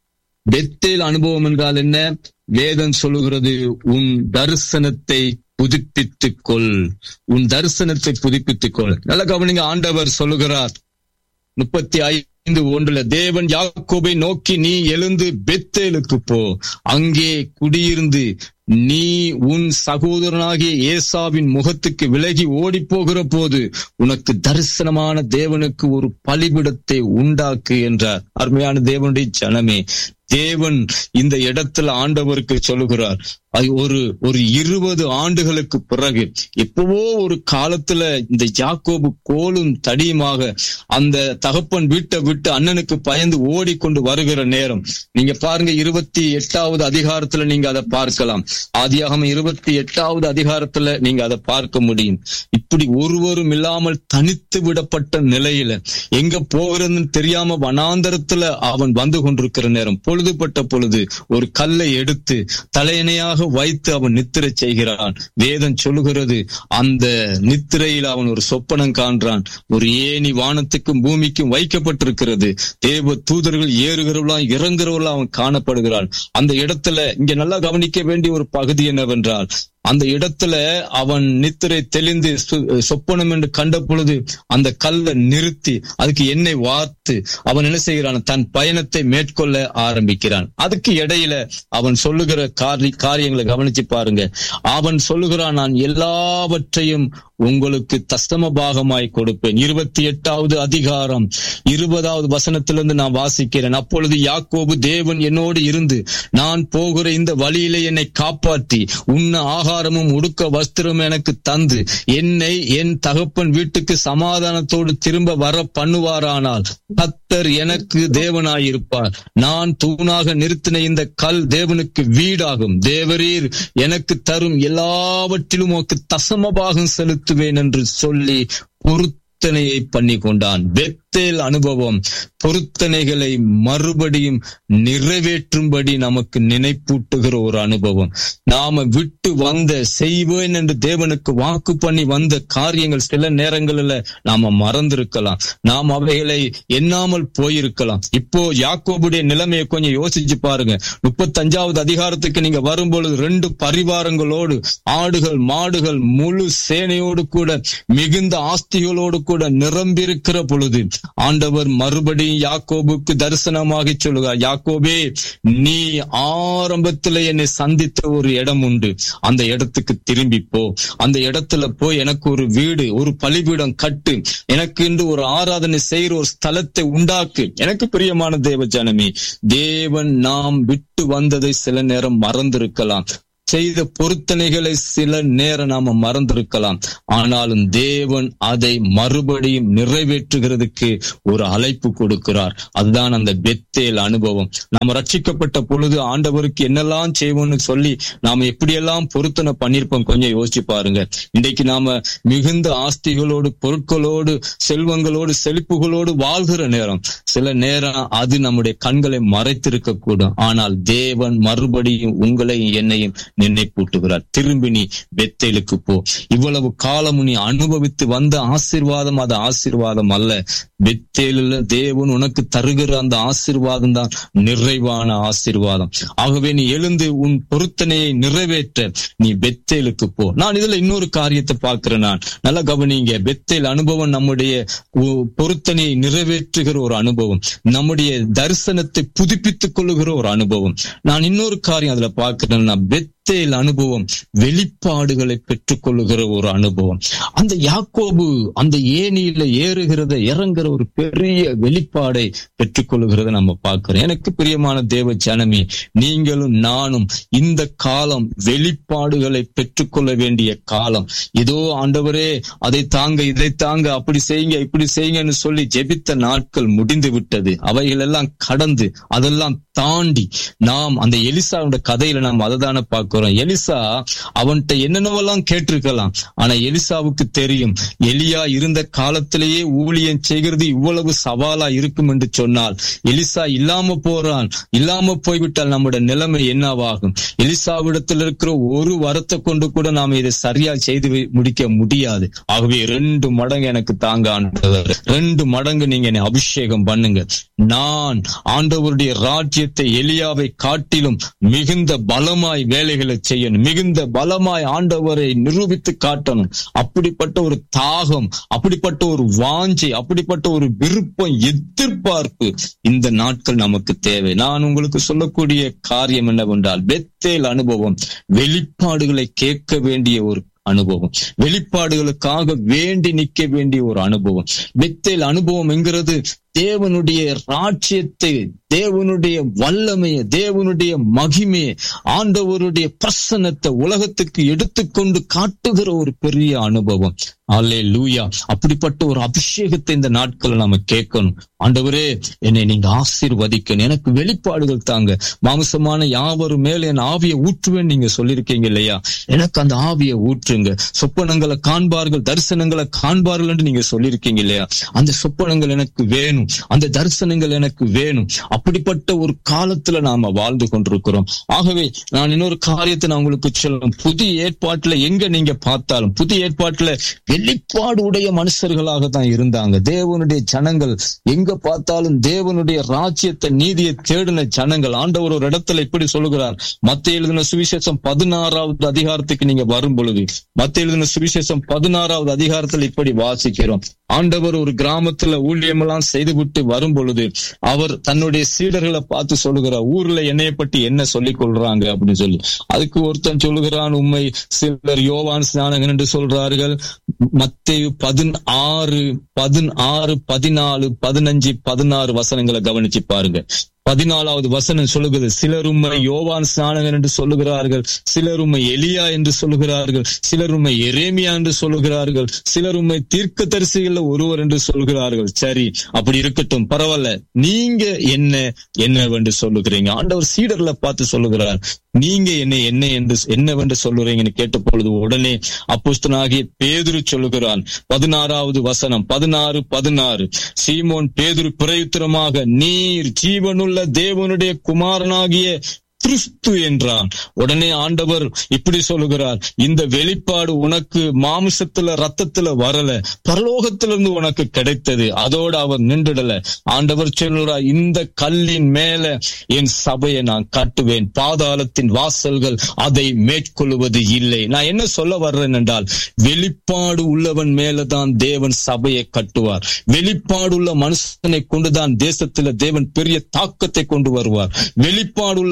பெத்தேல் அனுபவம் என்றால் என்ன வேதம் சொல்லுகிறது உன் தரிசனத்தை புதுப்பித்துக் கொள் உன் தரிசனத்தை புதுப்பித்துக் கொள் நல்ல கவனிங்க ஆண்டவர் சொல்லுகிறார் முப்பத்தி ஐந்து ஒன்றுல தேவன் யாக்கோபை நோக்கி நீ எழுந்து பெத்தேலுக்கு போ அங்கே குடியிருந்து நீ உன் சகோதரனாகிய ஏசாவின் முகத்துக்கு விலகி ஓடி போகிற போது உனக்கு தரிசனமான தேவனுக்கு ஒரு பலிபிடத்தை உண்டாக்கு என்றார் அருமையான தேவனுடைய ஜனமே தேவன் இந்த இடத்துல ஆண்டவருக்கு சொல்லுகிறார் ஒரு ஒரு இருபது ஆண்டுகளுக்கு பிறகு எப்பவோ ஒரு காலத்துல இந்த ஜாக்கோபு கோலும் தடியுமாக அந்த தகப்பன் வீட்டை விட்டு அண்ணனுக்கு பயந்து ஓடிக்கொண்டு வருகிற நேரம் நீங்க பாருங்க இருபத்தி எட்டாவது அதிகாரத்துல நீங்க அதை பார்க்கலாம் ஆதியாகம் இருபத்தி எட்டாவது அதிகாரத்துல நீங்க அதை பார்க்க முடியும் இப்படி ஒருவரும் இல்லாமல் தனித்து விடப்பட்ட நிலையில எங்க போகிறதுன்னு தெரியாம வனாந்தரத்துல அவன் வந்து கொண்டிருக்கிற நேரம் பொழுதுபட்ட பொழுது ஒரு கல்லை எடுத்து தலையணையாக வைத்து அவன் நித்திரை செய்கிறான் வேதம் சொல்லுகிறது அந்த நித்திரையில் அவன் ஒரு சொப்பனம் காண்றான் ஒரு ஏணி வானத்துக்கும் பூமிக்கும் வைக்கப்பட்டிருக்கிறது தேவ தூதர்கள் ஏறுகிறவர்களாம் இறங்குறவர்களாம் அவன் காணப்படுகிறான் அந்த இடத்துல இங்க நல்லா கவனிக்க வேண்டிய ஒரு பகுதி என்னவென்றால் அந்த இடத்துல அவன் நித்திரை தெளிந்து சொப்பனம் என்று கண்ட பொழுது அந்த கல்லை நிறுத்தி அதுக்கு எண்ணெய் வார்த்து அவன் என்ன செய்கிறான் தன் பயணத்தை மேற்கொள்ள ஆரம்பிக்கிறான் அதுக்கு இடையில அவன் சொல்லுகிற காரி காரியங்களை கவனிச்சு பாருங்க அவன் சொல்லுகிறான் நான் எல்லாவற்றையும் உங்களுக்கு தஸ்தம பாகமாய் கொடுப்பேன் இருபத்தி எட்டாவது அதிகாரம் இருபதாவது வசனத்திலிருந்து நான் வாசிக்கிறேன் அப்பொழுது யாக்கோபு தேவன் என்னோடு இருந்து நான் போகிற இந்த வழியிலே என்னை காப்பாற்றி உண்ண ஆகாரமும் உடுக்க வஸ்திரம் எனக்கு தந்து என்னை என் தகப்பன் வீட்டுக்கு சமாதானத்தோடு திரும்ப வர பண்ணுவாரானால் கத்தர் எனக்கு தேவனாயிருப்பார் நான் தூணாக நிறுத்தின இந்த கல் தேவனுக்கு வீடாகும் தேவரீர் எனக்கு தரும் எல்லாவற்றிலும் உனக்கு தசமபாகம் செலுத்துவேன் என்று சொல்லி பொருத்தனையை பண்ணி கொண்டான் பெத்தேல் அனுபவம் பொருத்தனைகளை மறுபடியும் நிறைவேற்றும்படி நமக்கு நினைப்பூட்டுகிற ஒரு அனுபவம் நாம விட்டு வந்த செய்வேன் என்று தேவனுக்கு வாக்கு பண்ணி வந்த காரியங்கள் சில நேரங்களில் நாம மறந்திருக்கலாம் நாம் அவைகளை எண்ணாமல் போயிருக்கலாம் இப்போ யாக்கோபுடைய நிலைமையை கொஞ்சம் யோசிச்சு பாருங்க முப்பத்தஞ்சாவது அதிகாரத்துக்கு நீங்க வரும்பொழுது ரெண்டு பரிவாரங்களோடு ஆடுகள் மாடுகள் முழு சேனையோடு கூட மிகுந்த ஆஸ்திகளோடு கூட நிரம்பியிருக்கிற பொழுது ஆண்டவர் மறுபடியும் யாக்கோபுக்கு தரிசனமாக சொல்லுகிறார் யாக்கோபே நீ ஆரம்பத்துல என்னை சந்தித்த ஒரு இடம் உண்டு அந்த இடத்துக்கு திரும்பி போ அந்த இடத்துல போய் எனக்கு ஒரு வீடு ஒரு பலிபீடம் கட்டு எனக்கு என்று ஒரு ஆராதனை செய்கிற ஒரு ஸ்தலத்தை உண்டாக்கு எனக்கு பிரியமான தேவ ஜனமே தேவன் நாம் விட்டு வந்ததை சில நேரம் மறந்திருக்கலாம் செய்த பொருத்தனைகளை சில நேரம் நாம மறந்திருக்கலாம் ஆனாலும் தேவன் அதை மறுபடியும் நிறைவேற்றுகிறதுக்கு ஒரு அழைப்பு கொடுக்கிறார் அதுதான் அந்த பெத்தேல் அனுபவம் நாம ரட்சிக்கப்பட்ட பொழுது ஆண்டவருக்கு என்னெல்லாம் செய்வோம்னு சொல்லி நாம எப்படியெல்லாம் பொருத்தனை பண்ணிருப்போம் கொஞ்சம் யோசிச்சு பாருங்க இன்றைக்கு நாம மிகுந்த ஆஸ்திகளோடு பொருட்களோடு செல்வங்களோடு செழிப்புகளோடு வாழ்கிற நேரம் சில நேரம் அது நம்முடைய கண்களை மறைத்திருக்க கூடும் ஆனால் தேவன் மறுபடியும் உங்களையும் என்னையும் நினைப்பூட்டுகிறார் திரும்பி நீ பெத்தேலுக்கு போ இவ்வளவு காலம் நீ அனுபவித்து வந்த ஆசீர்வாதம் அது ஆசீர்வாதம் அல்ல பெத்தேலில் தேவன் உனக்கு தருகிற அந்த ஆசீர்வாதம் தான் நிறைவான ஆசீர்வாதம் ஆகவே நீ எழுந்து உன் பொருத்தனையை நிறைவேற்ற நீ பெத்தேலுக்கு போ நான் இதுல இன்னொரு காரியத்தை பார்க்கிறேன் நான் நல்லா கவனிங்க பெத்தேல் அனுபவம் நம்முடைய உ- பொருத்தனையை நிறைவேற்றுகிற ஒரு அனுபவம் நம்முடைய தரிசனத்தை புதுப்பித்துக் கொள்ளுகிற ஒரு அனுபவம் நான் இன்னொரு காரியம் அதுல பார்க்கிறேன்னா பெத்தேல் அனுபவம் வெளிப்பாடுகளை பெற்றுக்கொள்ளுகிற ஒரு அனுபவம் அந்த யாக்கோபு அந்த ஏணியில ஏறுகிறத இறங்குற ஒரு பெரிய வெளிப்பாடை பெற்றுக்கொள்ளுகிறத நம்ம பார்க்கிறோம் எனக்கு பிரியமான தேவ ஜனமே நீங்களும் நானும் இந்த காலம் வெளிப்பாடுகளை பெற்றுக்கொள்ள வேண்டிய காலம் இதோ ஆண்டவரே அதை தாங்க இதை தாங்க அப்படி செய்யுங்க இப்படி செய்யுங்கன்னு சொல்லி ஜெபித்த நாட்கள் முடிந்து விட்டது அவைகள் எல்லாம் கடந்து அதெல்லாம் தாண்டி நாம் அந்த எலிசாவோட கதையில நாம் அதை தானே பார்க்கிறோம் எலிசா அவன்கிட்ட என்னென்னவெல்லாம் கேட்டிருக்கலாம் ஆனா எலிசாவுக்கு தெரியும் எலியா இருந்த காலத்திலேயே ஊழியம் செய்கிறது இவ்வளவு சவாலா இருக்கும் என்று சொன்னால் எலிசா இல்லாம போறான் இல்லாம போய்விட்டால் நம்முடைய நிலைமை என்னவாகும் எலிசாவிடத்தில் இருக்கிற ஒரு வரத்தை கொண்டு கூட நாம இதை சரியா செய்து வி- முடிக்க முடியாது ஆகவே ரெண்டு மடங்கு எனக்கு தாங்க ஆண்டவர் ரெண்டு மடங்கு நீங்க என்னை அபிஷேகம் பண்ணுங்க நான் ஆண்டவருடைய ராஜ்யத்தை எலியாவை காட்டிலும் மிகுந்த பலமாய் வேலைகளை செய்யணும் மிகுந்த பலமாய் ஆண்டவரை நிரூபித்து காட்டணும் அப்படிப்பட்ட ஒரு தாகம் அப்படிப்பட்ட ஒரு வாஞ்சை அப்படிப்பட்ட ஒரு விருப்பம் எதிர்பார்ப்பு இந்த நாட்கள் நமக்கு தேவை நான் உங்களுக்கு சொல்லக்கூடிய காரியம் என்னவென்றால் பெத்தேல் அனுபவம் வெளிப்பாடுகளை கேட்க வேண்டிய ஒரு அனுபவம் வெளிப்பாடுகளுக்காக வேண்டி நிக்க வேண்டிய ஒரு அனுபவம் பெத்தேல் அனுபவம் என்கிறது தேவனுடைய ராஜ்யத்தை தேவனுடைய வல்லமையை தேவனுடைய மகிமையை ஆண்டவருடைய பிரசன்னத்தை உலகத்துக்கு எடுத்துக்கொண்டு காட்டுகிற ஒரு பெரிய அனுபவம் அல்லே லூயா அப்படிப்பட்ட ஒரு அபிஷேகத்தை இந்த நாட்களை நாம கேட்கணும் ஆண்டவரே என்னை நீங்க ஆசீர்வதிக்கணும் எனக்கு வெளிப்பாடுகள் தாங்க மாம்சமான யாவரும் மேல என் ஆவியை ஊற்றுவேன் நீங்க சொல்லியிருக்கீங்க இல்லையா எனக்கு அந்த ஆவியை ஊற்றுங்க சொப்பனங்களை காண்பார்கள் தரிசனங்களை காண்பார்கள் என்று நீங்க சொல்லியிருக்கீங்க இல்லையா அந்த சொப்பனங்கள் எனக்கு வேணும் அந்த தரிசனங்கள் எனக்கு வேணும் அப்படிப்பட்ட ஒரு காலத்துல நாம வாழ்ந்து கொண்டிருக்கிறோம் ஆகவே நான் இன்னொரு காரியத்தை நான் உங்களுக்கு சொல்லும் புதிய ஏற்பாட்டுல எங்க நீங்க பார்த்தாலும் புதிய ஏற்பாட்டுல வெளிப்பாடு உடைய மனுஷர்களாக தான் இருந்தாங்க தேவனுடைய ஜனங்கள் எங்க பார்த்தாலும் தேவனுடைய ராஜ்யத்தை நீதியை தேடின ஜனங்கள் ஆண்டவர் ஒரு இடத்துல இப்படி சொல்லுகிறார் மத்திய எழுதின சுவிசேஷம் பதினாறாவது அதிகாரத்துக்கு நீங்க வரும் பொழுது மத்திய எழுதின சுவிசேஷம் பதினாறாவது அதிகாரத்தில் இப்படி வாசிக்கிறோம் ஆண்டவர் ஒரு கிராமத்துல ஊழியமெல்லாம் செய்துவிட்டு வரும் பொழுது அவர் தன்னுடைய சீடர்களை பார்த்து சொல்லுகிறார் ஊர்ல என்னைய பற்றி என்ன சொல்லிக் கொள்றாங்க அப்படின்னு சொல்லி அதுக்கு ஒருத்தன் சொல்லுகிறான் உண்மை சிலர் யோவான் ஸ்நானகன் என்று சொல்றார்கள் மத்தேயு பதினாறு பதினாறு பதினாலு பதினஞ்சு பதினாறு வசனங்களை கவனிச்சு பாருங்க பதினாலாவது வசனம் சொல்லுகிறது சிலர் உண்மை யோவான் ஸ்நானகன் என்று சொல்லுகிறார்கள் சிலர் உண்மை எலியா என்று சொல்லுகிறார்கள் சிலர் உண்மை எரேமியா என்று சொல்லுகிறார்கள் சிலர் உண்மை தீர்க்க தரிசிகள் ஒருவர் என்று சொல்கிறார்கள் சரி அப்படி இருக்கட்டும் பரவாயில்ல நீங்க என்ன என்னவென்று சொல்லுகிறீங்க ஆண்டவர் சீடர்களை பார்த்து சொல்லுகிறார் நீங்க என்ன என்ன என்று என்னவென்று சொல்லுறீங்கன்னு கேட்ட பொழுது உடனே அப்போஸ்தலனாகிய பேதுரு சொல்லுகிறான் பதினாறாவது வசனம் பதினாறு பதினாறு சீமோன் பேதுரு பிரயுத்தரமாக நீர் ஜீவனுள்ள தேவனுடைய குமாரனாகிய கிறிஸ்து என்றான் உடனே ஆண்டவர் இப்படி சொல்லுகிறார் இந்த வெளிப்பாடு உனக்கு மாமிசத்துல ரத்தத்துல வரல பரலோகத்திலிருந்து உனக்கு கிடைத்தது அதோடு அவர் நின்றுடல ஆண்டவர் சொல்லுகிறார் இந்த கல்லின் மேல என் சபையை நான் கட்டுவேன் பாதாளத்தின் வாசல்கள் அதை மேற்கொள்வது இல்லை நான் என்ன சொல்ல வர்றேன் என்றால் வெளிப்பாடு உள்ளவன் மேலதான் தேவன் சபையை கட்டுவார் வெளிப்பாடு உள்ள மனுஷனை கொண்டுதான் தேசத்துல தேவன் பெரிய தாக்கத்தை கொண்டு வருவார் வெளிப்பாடு உள்ள மனுஷனை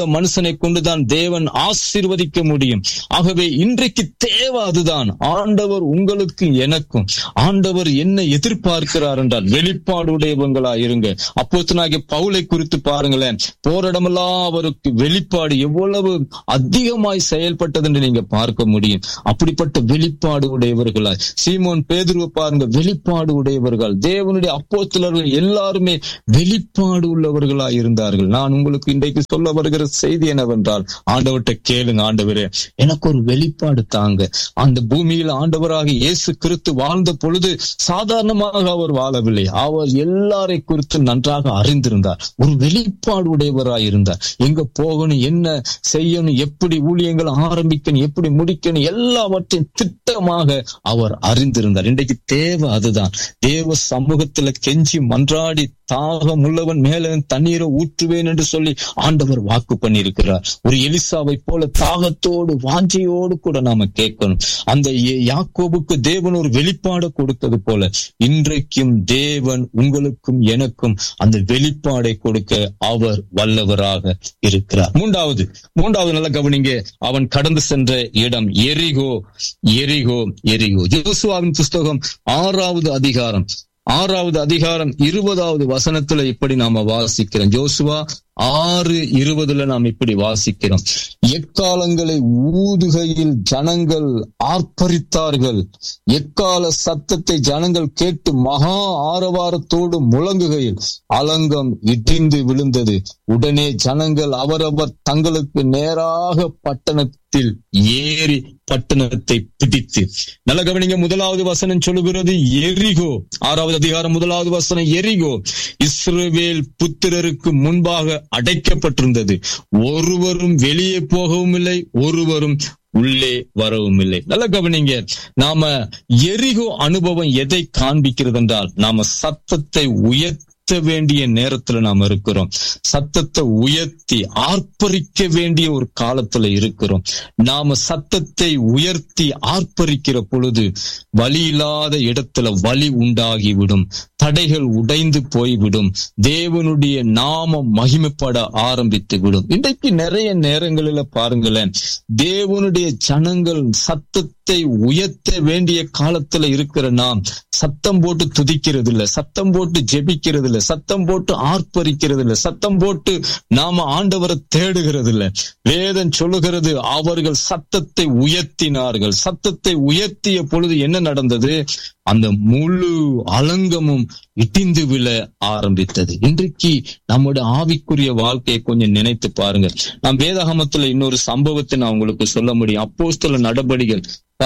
மனிதனை கொண்டுதான் தேவன் ஆசீர்வதிக்க முடியும் ஆகவே இன்றைக்கு தேவை அதுதான் ஆண்டவர் உங்களுக்கு எனக்கும் ஆண்டவர் என்ன எதிர்பார்க்கிறார் என்றால் வெளிப்பாடு உடையவங்களா இருங்க அப்போத்தனாகிய பவுலை குறித்து பாருங்களேன் போரிடமெல்லாம் அவருக்கு வெளிப்பாடு எவ்வளவு அதிகமாய் செயல்பட்டது என்று நீங்க பார்க்க முடியும் அப்படிப்பட்ட வெளிப்பாடு உடையவர்களாய் சீமோன் பேதுருவை பாருங்க வெளிப்பாடு உடையவர்கள் தேவனுடைய அப்போஸ்தலர்கள் எல்லாருமே வெளிப்பாடு உள்ளவர்களாய் இருந்தார்கள் நான் உங்களுக்கு இன்றைக்கு சொல்ல வருகிற செய்தி என்னவென்றால் ஆண்டவர்கிட்ட கேளுங்க ஆண்டவரே எனக்கு ஒரு வெளிப்பாடு தாங்க அந்த பூமியில் ஆண்டவராக இயேசு கிறிஸ்து வாழ்ந்த பொழுது சாதாரணமாக அவர் வாழவில்லை அவர் எல்லாரை குறித்து நன்றாக அறிந்திருந்தார் ஒரு வெளிப்பாடு உடையவராய் இருந்தார் எங்க போகணும் என்ன செய்யணும் எப்படி ஊழியங்கள் ஆரம்பிக்கணும் எப்படி முடிக்கணும் எல்லாவற்றையும் திட்டமாக அவர் அறிந்திருந்தார் இன்றைக்கு தேவை அதுதான் தேவ சமூகத்துல கெஞ்சி மன்றாடி தாகம் உள்ளவன் மேல தண்ணீரை ஊற்றுவேன் என்று சொல்லி ஆண்டவர் வாக்கு பண்ணியிருக்கிறார் ஒரு எலிசாவை போல தாகத்தோடு வாஞ்சையோடு கூட நாம கேட்கணும் அந்த யே- யாக்கோபுக்கு தேவன் ஒரு வெளிப்பாடு கொடுத்தது போல இன்றைக்கும் தேவன் உங்களுக்கும் எனக்கும் அந்த வெளிப்பாடை கொடுக்க அவர் வல்லவராக இருக்கிறார் மூன்றாவது மூன்றாவது நல்ல கவனிங்க அவன் கடந்து சென்ற இடம் எரிகோ எரிகோ எரிகோ யோசுவாவின் புஸ்தகம் ஆறாவது அதிகாரம் ஆறாவது அதிகாரம் இருபதாவது வசனத்துல இப்படி நாம வாசிக்கிறோம் ஜோசுவா ஆறு இருபதுல நாம் இப்படி வாசிக்கிறோம் எக்காலங்களை ஊதுகையில் ஜனங்கள் ஆர்ப்பரித்தார்கள் எக்கால சத்தத்தை ஜனங்கள் கேட்டு மகா ஆரவாரத்தோடு முழங்குகையில் அலங்கம் இடிந்து விழுந்தது உடனே ஜனங்கள் அவரவர் தங்களுக்கு நேராக பட்டணத்தில் ஏறி பட்டணத்தை பிடித்து நல்ல கவனிங்க முதலாவது வசனம் சொல்லுகிறது எரிகோ ஆறாவது அதிகாரம் முதலாவது வசனம் எரிகோ இஸ்ரவேல் புத்திரருக்கு முன்பாக அடைக்கப்பட்டிருந்தது ஒருவரும் வெளியே போகவும் இல்லை ஒருவரும் உள்ளே வரவும் இல்லை நல்ல கவனிங்க நாம எரிகோ அனுபவம் எதை காண்பிக்கிறது என்றால் நாம சத்தத்தை உயர்த்த வேண்டிய நேரத்துல நாம இருக்கிறோம் சத்தத்தை உயர்த்தி ஆர்ப்பரிக்க வேண்டிய ஒரு காலத்துல இருக்கிறோம் நாம சத்தத்தை உயர்த்தி ஆர்ப்பரிக்கிற பொழுது வழி இல்லாத இடத்துல வழி உண்டாகிவிடும் தடைகள் உடைந்து போய்விடும் தேவனுடைய நாமம் மகிமைப்பட ஆரம்பித்து விடும் இன்றைக்கு நிறைய நேரங்களில பாருங்களேன் தேவனுடைய ஜனங்கள் சத்தத்தை உயர்த்த வேண்டிய காலத்துல இருக்கிற நாம் சத்தம் போட்டு துதிக்கிறது இல்ல சத்தம் போட்டு ஜெபிக்கிறது இல்ல சத்தம் போட்டு ஆர்ப்பரிக்கிறது இல்ல சத்தம் போட்டு நாம ஆண்டவரை தேடுகிறது இல்ல வேதம் சொல்லுகிறது அவர்கள் சத்தத்தை உயர்த்தினார்கள் சத்தத்தை உயர்த்திய பொழுது என்ன நடந்தது அந்த முழு அலங்கமும் இடிந்து விழ ஆரம்பித்தது இன்றைக்கு நம்முடைய ஆவிக்குரிய வாழ்க்கையை கொஞ்சம் நினைத்து பாருங்க நாம் வேதாகமத்துல இன்னொரு சம்பவத்தை நான் உங்களுக்கு சொல்ல முடியும் அப்போஸ்தல நடபடிகள்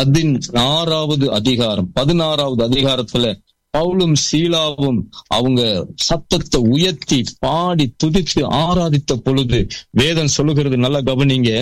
பதினாறாவது அதிகாரம் பதினாறாவது அதிகாரத்துல பவுலும் சீலாவும் அவங்க சத்தத்தை உயர்த்தி பாடி துதித்து ஆராதித்த பொழுது வேதம் சொல்லுகிறது நல்லா கவனிங்க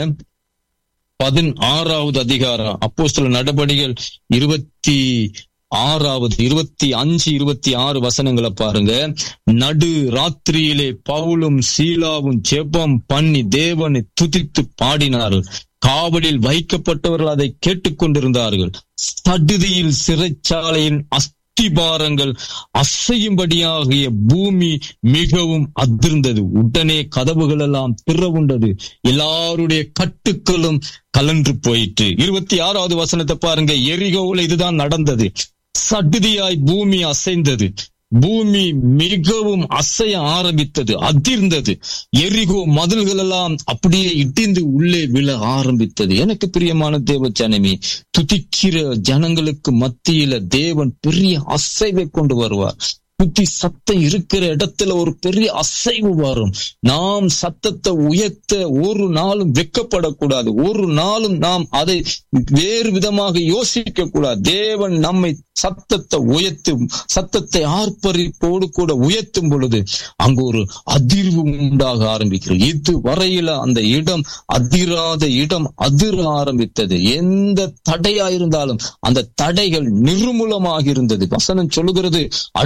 பதினாறாவது அதிகாரம் அப்போஸ்தல நடபடிகள் இருபத்தி ஆறாவது இருபத்தி அஞ்சு இருபத்தி ஆறு வசனங்களை பாருங்க நடு ராத்திரியிலே பவுலும் சீலாவும் ஜெபம் பண்ணி தேவனை துதித்து பாடினார்கள் காவலில் வைக்கப்பட்டவர்கள் அதை கேட்டுக்கொண்டிருந்தார்கள் சடுதியில் சிறைச்சாலையின் அஸ்திபாரங்கள் அசையும்படியாகிய பூமி மிகவும் அதிர்ந்தது உடனே கதவுகள் எல்லாம் திறவுண்டது எல்லாருடைய கட்டுக்களும் கலன்று போயிற்று இருபத்தி ஆறாவது வசனத்தை பாருங்க எரிகோவில் இதுதான் நடந்தது சடுதியாய் பூமி அசைந்தது பூமி மிகவும் அசைய ஆரம்பித்தது அதிர்ந்தது எரிகோ மதில்கள் எல்லாம் அப்படியே இடிந்து உள்ளே விழ ஆரம்பித்தது எனக்கு பிரியமான தேவ ஜனமே துதிக்கிற ஜனங்களுக்கு மத்தியில தேவன் பெரிய அசைவை கொண்டு வருவார் புத்தி சத்தம் இருக்கிற இடத்துல ஒரு பெரிய அசைவு வரும் நாம் சத்தத்தை உயர்த்த ஒரு நாளும் வெக்கப்படக்கூடாது ஒரு நாளும் நாம் அதை வேறு விதமாக யோசிக்க கூடாது தேவன் நம்மை சத்தத்தை உயர்த்தும் சத்தத்தை ஆர்ப்பரிப்போடு கூட உயர்த்தும் பொழுது அங்கு ஒரு அதிர்வு உண்டாக ஆரம்பிக்கிறது இது வரையில அந்த இடம் அதிராத இடம் அதிர ஆரம்பித்தது எந்த தடையா இருந்தாலும் அந்த தடைகள் நிர்மூலமாக இருந்தது வசனம் சொல்லுகிறது அடுத்த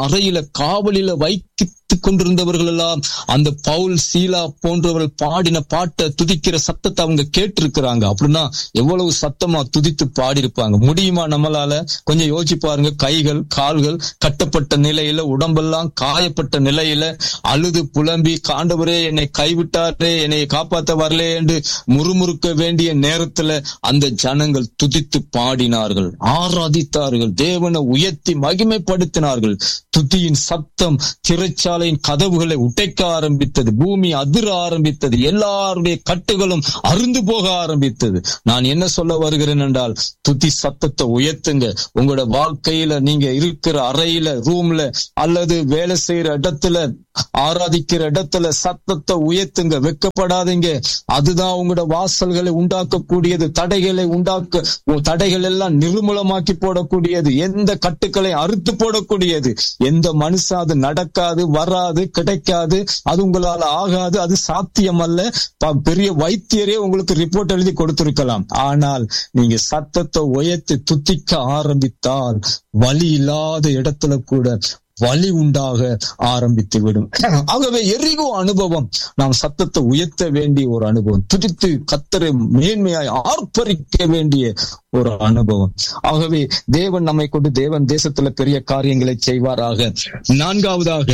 அறையில காவலில வைத்துக் கொண்டிருந்தவர்கள் எல்லாம் அந்த பவுல் சீலா போன்றவர்கள் பாடின பாட்டை துதிக்கிற சத்தத்தை அவங்க கேட்டிருக்கிறாங்க அப்படின்னா எவ்வளவு சத்தமா துதித்து பாடியிருப்பாங்க முடியுமா நம்மளால கொஞ்சம் யோசிச்சு பாருங்க கைகள் கால்கள் கட்டப்பட்ட நிலையில உடம்பெல்லாம் காயப்பட்ட நிலையில அழுது புலம்பி காண்டவரே என்னை கைவிட்டாரே என்னை காப்பாத்த வரலே என்று முறுமுறுக்க வேண்டிய நேரத்துல அந்த ஜனங்கள் துதித்து பாடினார்கள் ஆராதித்தார்கள் தேவனை உயர்த்தி மகிமைப்படுத்தினார்கள் துதியின் சத்தம் சிறைச்சாலையின் கதவுகளை உடைக்க ஆரம்பித்தது பூமி அதிர ஆரம்பித்தது எல்லாருடைய கட்டுகளும் அருந்து போக ஆரம்பித்தது நான் என்ன சொல்ல வருகிறேன் என்றால் துதி சத்தத்தை உயர்த்துங்க உங்களோட வாழ்க்கையில நீங்க இருக்கிற அறையில ரூம்ல அல்லது வேலை செய்யற இடத்துல ஆராதிக்கிற இடத்துல சத்தத்தை உயர்த்துங்க வெக்கப்படாதீங்க அதுதான் உங்களோட வாசல்களை உண்டாக்கக்கூடியது தடைகளை உண்டாக்க தடைகள் எல்லாம் நிர்மூலமாக்கி போடக்கூடியது எந்த கட்டுக்களை அறுத்து போடக்கூடியது எந்த மனுஷன் அது நடக்காது வராது கிடைக்காது அது உங்களால ஆகாது அது சாத்தியம் அல்ல ப- பெரிய வைத்தியரே உங்களுக்கு ரிப்போர்ட் எழுதி கொடுத்திருக்கலாம் ஆனால் நீங்க சத்தத்தை உயர்த்தி துத்திக்க ஆரம்பித்தால் வலி இல்லாத இடத்துல கூட வலி உண்டாக ஆரம்பித்து விடும் ஆகவே எரிகோ அனுபவம் நாம் சத்தத்தை உயர்த்த வேண்டிய ஒரு அனுபவம் துடித்து கத்தரை மேன்மையாய் ஆர்ப்பரிக்க வேண்டிய ஒரு அனுபவம் ஆகவே தேவன் நம்மை கொண்டு தேவன் தேசத்துல பெரிய காரியங்களை செய்வாராக நான்காவதாக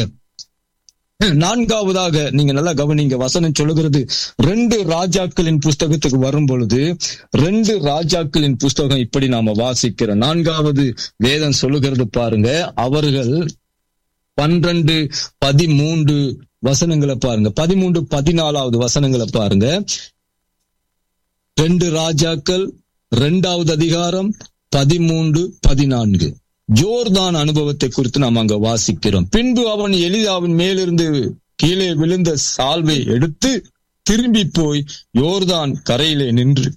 நான்காவதாக நீங்க நல்லா கவனிங்க வசனம் சொல்லுகிறது ரெண்டு ராஜாக்களின் புஸ்தகத்துக்கு வரும் பொழுது ரெண்டு ராஜாக்களின் புஸ்தகம் இப்படி நாம வாசிக்கிறோம் நான்காவது வேதம் சொல்லுகிறது பாருங்க அவர்கள் பன்னிரண்டு பதிமூன்று வசனங்களை பாருங்க பதிமூன்று பதினாலாவது வசனங்களை பாருங்க ரெண்டு ராஜாக்கள் ரெண்டாவது அதிகாரம் பதிமூன்று பதினான்கு ஜோர்தான் அனுபவத்தை குறித்து நாம் அங்க வாசிக்கிறோம் பின்பு அவன் எலிதாவின் மேலிருந்து கீழே விழுந்த சால்வை எடுத்து திரும்பி போய் யோர்தான் கரையிலே நின்று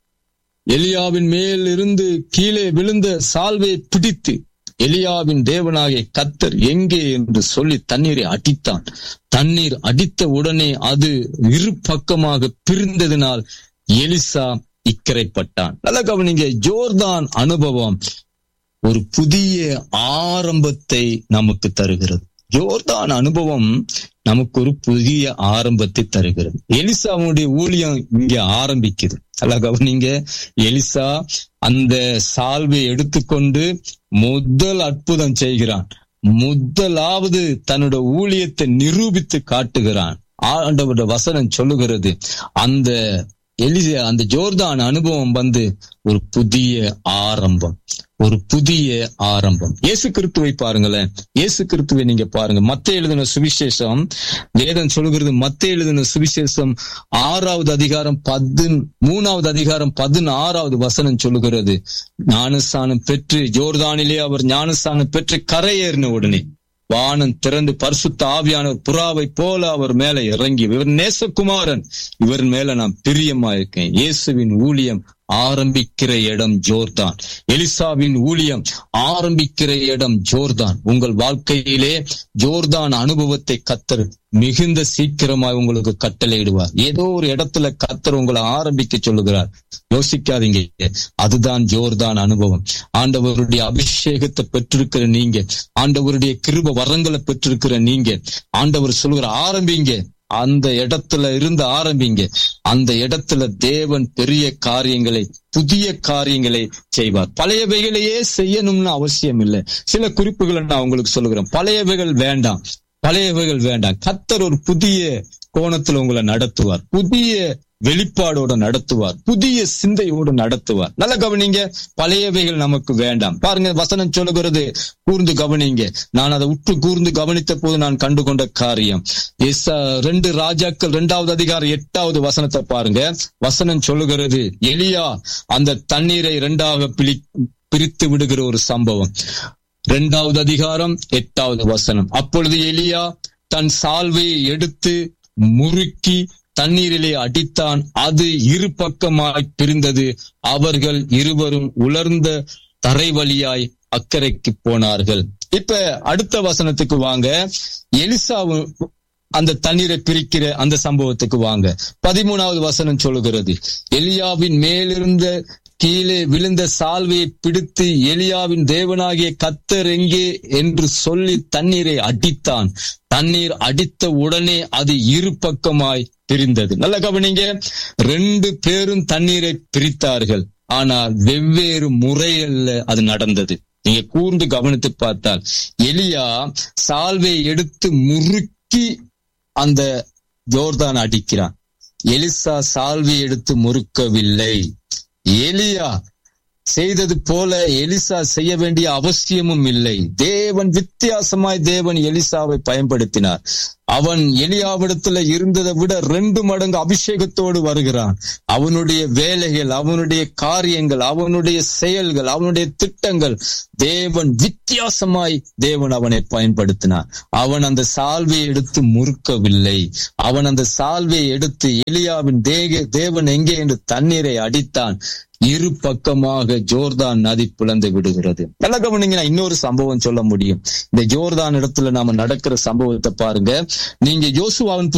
எலியாவின் மேல் இருந்து கீழே விழுந்த சால்வை பிடித்து எலியாவின் தேவனாகிய கத்தர் எங்கே என்று சொல்லி தண்ணீரை அடித்தான் தண்ணீர் அடித்த உடனே அது இரு பக்கமாக பிரிந்ததினால் எலிசா இக்கரைப்பட்டான் நல்ல கவனிங்க ஜோர்தான் அனுபவம் ஒரு புதிய ஆரம்பத்தை நமக்கு தருகிறது ஜோர்தான் அனுபவம் நமக்கு ஒரு புதிய ஆரம்பத்தை தருகிறது எலிசாவுடைய ஊழியம் இங்க ஆரம்பிக்குது அல்ல கவனிங்க எலிசா அந்த சால்வை எடுத்துக்கொண்டு முதல் அற்புதம் செய்கிறான் முதலாவது தன்னோட ஊழியத்தை நிரூபித்து காட்டுகிறான் ஆண்டவருடைய வசனம் சொல்லுகிறது அந்த எலிசா அந்த ஜோர்தான் அனுபவம் வந்து ஒரு புதிய ஆரம்பம் ஒரு புதிய ஆரம்பம் இயேசு கிறிஸ்துவை பாருங்களேன் இயேசு கிறிஸ்துவை நீங்க பாருங்க மத்த எழுதின சுவிசேஷம் வேதம் சொல்லுகிறது மத்த எழுதின சுவிசேஷம் ஆறாவது அதிகாரம் பதின் மூணாவது அதிகாரம் பதினாறாவது வசனம் சொல்லுகிறது ஞானஸ்தானம் பெற்று ஜோர்தானிலே அவர் ஞானஸ்தானம் பெற்று கரையேறின உடனே வானம் திறந்து பரிசுத்த ஆவியானவர் புறாவை போல அவர் மேல இறங்கி இவர் நேசகுமாரன் இவர் மேல நான் பிரியமா இருக்கேன் இயேசுவின் ஊழியம் ஆரம்பிக்கிற இடம் ஜோர்தான் எலிசாவின் ஊழியம் ஆரம்பிக்கிற இடம் ஜோர்தான் உங்கள் வாழ்க்கையிலே ஜோர்தான் அனுபவத்தை கத்தர் மிகுந்த சீக்கிரமாய் உங்களுக்கு கட்டளையிடுவார் ஏதோ ஒரு இடத்துல கத்தர் உங்களை ஆரம்பிக்க சொல்லுகிறார் யோசிக்காதீங்க அதுதான் ஜோர்தான் அனுபவம் ஆண்டவருடைய அபிஷேகத்தை பெற்றிருக்கிற நீங்க ஆண்டவருடைய கிருப வரங்களை பெற்றிருக்கிற நீங்க ஆண்டவர் சொல்லுகிற ஆரம்பிங்க அந்த இடத்துல இருந்து ஆரம்பிங்க அந்த இடத்துல தேவன் பெரிய காரியங்களை புதிய காரியங்களை செய்வார் பழையவைகளையே செய்யணும்னு அவசியம் இல்லை சில குறிப்புகளை நான் உங்களுக்கு சொல்லுகிறேன் பழையவைகள் வேண்டாம் பழையவைகள் வேண்டாம் கத்தர் ஒரு புதிய கோணத்துல உங்களை நடத்துவார் புதிய வெளிப்பாடோட நடத்துவார் புதிய சிந்தையோடு நடத்துவார் நல்ல கவனிங்க பழையவைகள் நமக்கு வேண்டாம் பாருங்க வசனம் சொல்லுகிறது கூர்ந்து கவனிங்க நான் அதை உற்று கூர்ந்து கவனித்த போது நான் கண்டுகொண்ட காரியம் எஸ்ஸா, ரெண்டு ராஜாக்கள் இரண்டாவது அதிகாரம் எட்டாவது வசனத்தை பாருங்க வசனம் சொல்லுகிறது எலியா அந்த தண்ணீரை இரண்டாக பிரி பிரித்து விடுகிற ஒரு சம்பவம் இரண்டாவது அதிகாரம் எட்டாவது வசனம் அப்பொழுது எலியா தன் சால்வையை எடுத்து முறுக்கி தண்ணீரிலே அடித்தான் அது இரு பக்கமாய் பிரிந்தது அவர்கள் இருவரும் உலர்ந்த தரை வழியாய் அக்கறைக்கு போனார்கள் இப்ப அடுத்த வசனத்துக்கு வாங்க எலிசாவு அந்த தண்ணீரை பிரிக்கிற அந்த சம்பவத்துக்கு வாங்க பதிமூணாவது வசனம் சொல்லுகிறது எலியாவின் மேலிருந்த கீழே விழுந்த சால்வையை பிடித்து எலியாவின் தேவனாகிய கத்தர் எங்கே என்று சொல்லி தண்ணீரை அடித்தான் தண்ணீர் அடித்த உடனே அது இரு பக்கமாய் பிரிந்தது நல்ல கவனிங்க ரெண்டு பேரும் தண்ணீரை பிரித்தார்கள் ஆனால் வெவ்வேறு முறைகள்ல அது நடந்தது நீங்க கூர்ந்து கவனித்து பார்த்தால் எலியா சால்வை எடுத்து முறுக்கி அந்த ஜோர்தான் அடிக்கிறான் எலிசா சால்வை எடுத்து முறுக்கவில்லை எலியா செய்தது போல எலிசா செய்ய வேண்டிய அவசியமும் இல்லை தேவன் வித்தியாசமாய் தேவன் எலிசாவை பயன்படுத்தினார் அவன் எலியாவிடத்துல இருந்ததை விட ரெண்டு மடங்கு அபிஷேகத்தோடு வருகிறான் அவனுடைய வேலைகள் அவனுடைய காரியங்கள் அவனுடைய செயல்கள் அவனுடைய திட்டங்கள் தேவன் வித்தியாசமாய் தேவன் அவனை பயன்படுத்தினார் அவன் அந்த சால்வையை எடுத்து முறுக்கவில்லை அவன் அந்த சால்வையை எடுத்து எலியாவின் தேக தேவன் எங்கே என்று தண்ணீரை அடித்தான் இரு பக்கமாக ஜோர்தான் நதி பிளந்து விடுகிறது நல்ல கவனிங்க இன்னொரு சம்பவம் சொல்ல முடியும் இந்த ஜோர்தான் இடத்துல நாம நடக்கிற சம்பவத்தை பாருங்க நீங்க யோசுவாவின்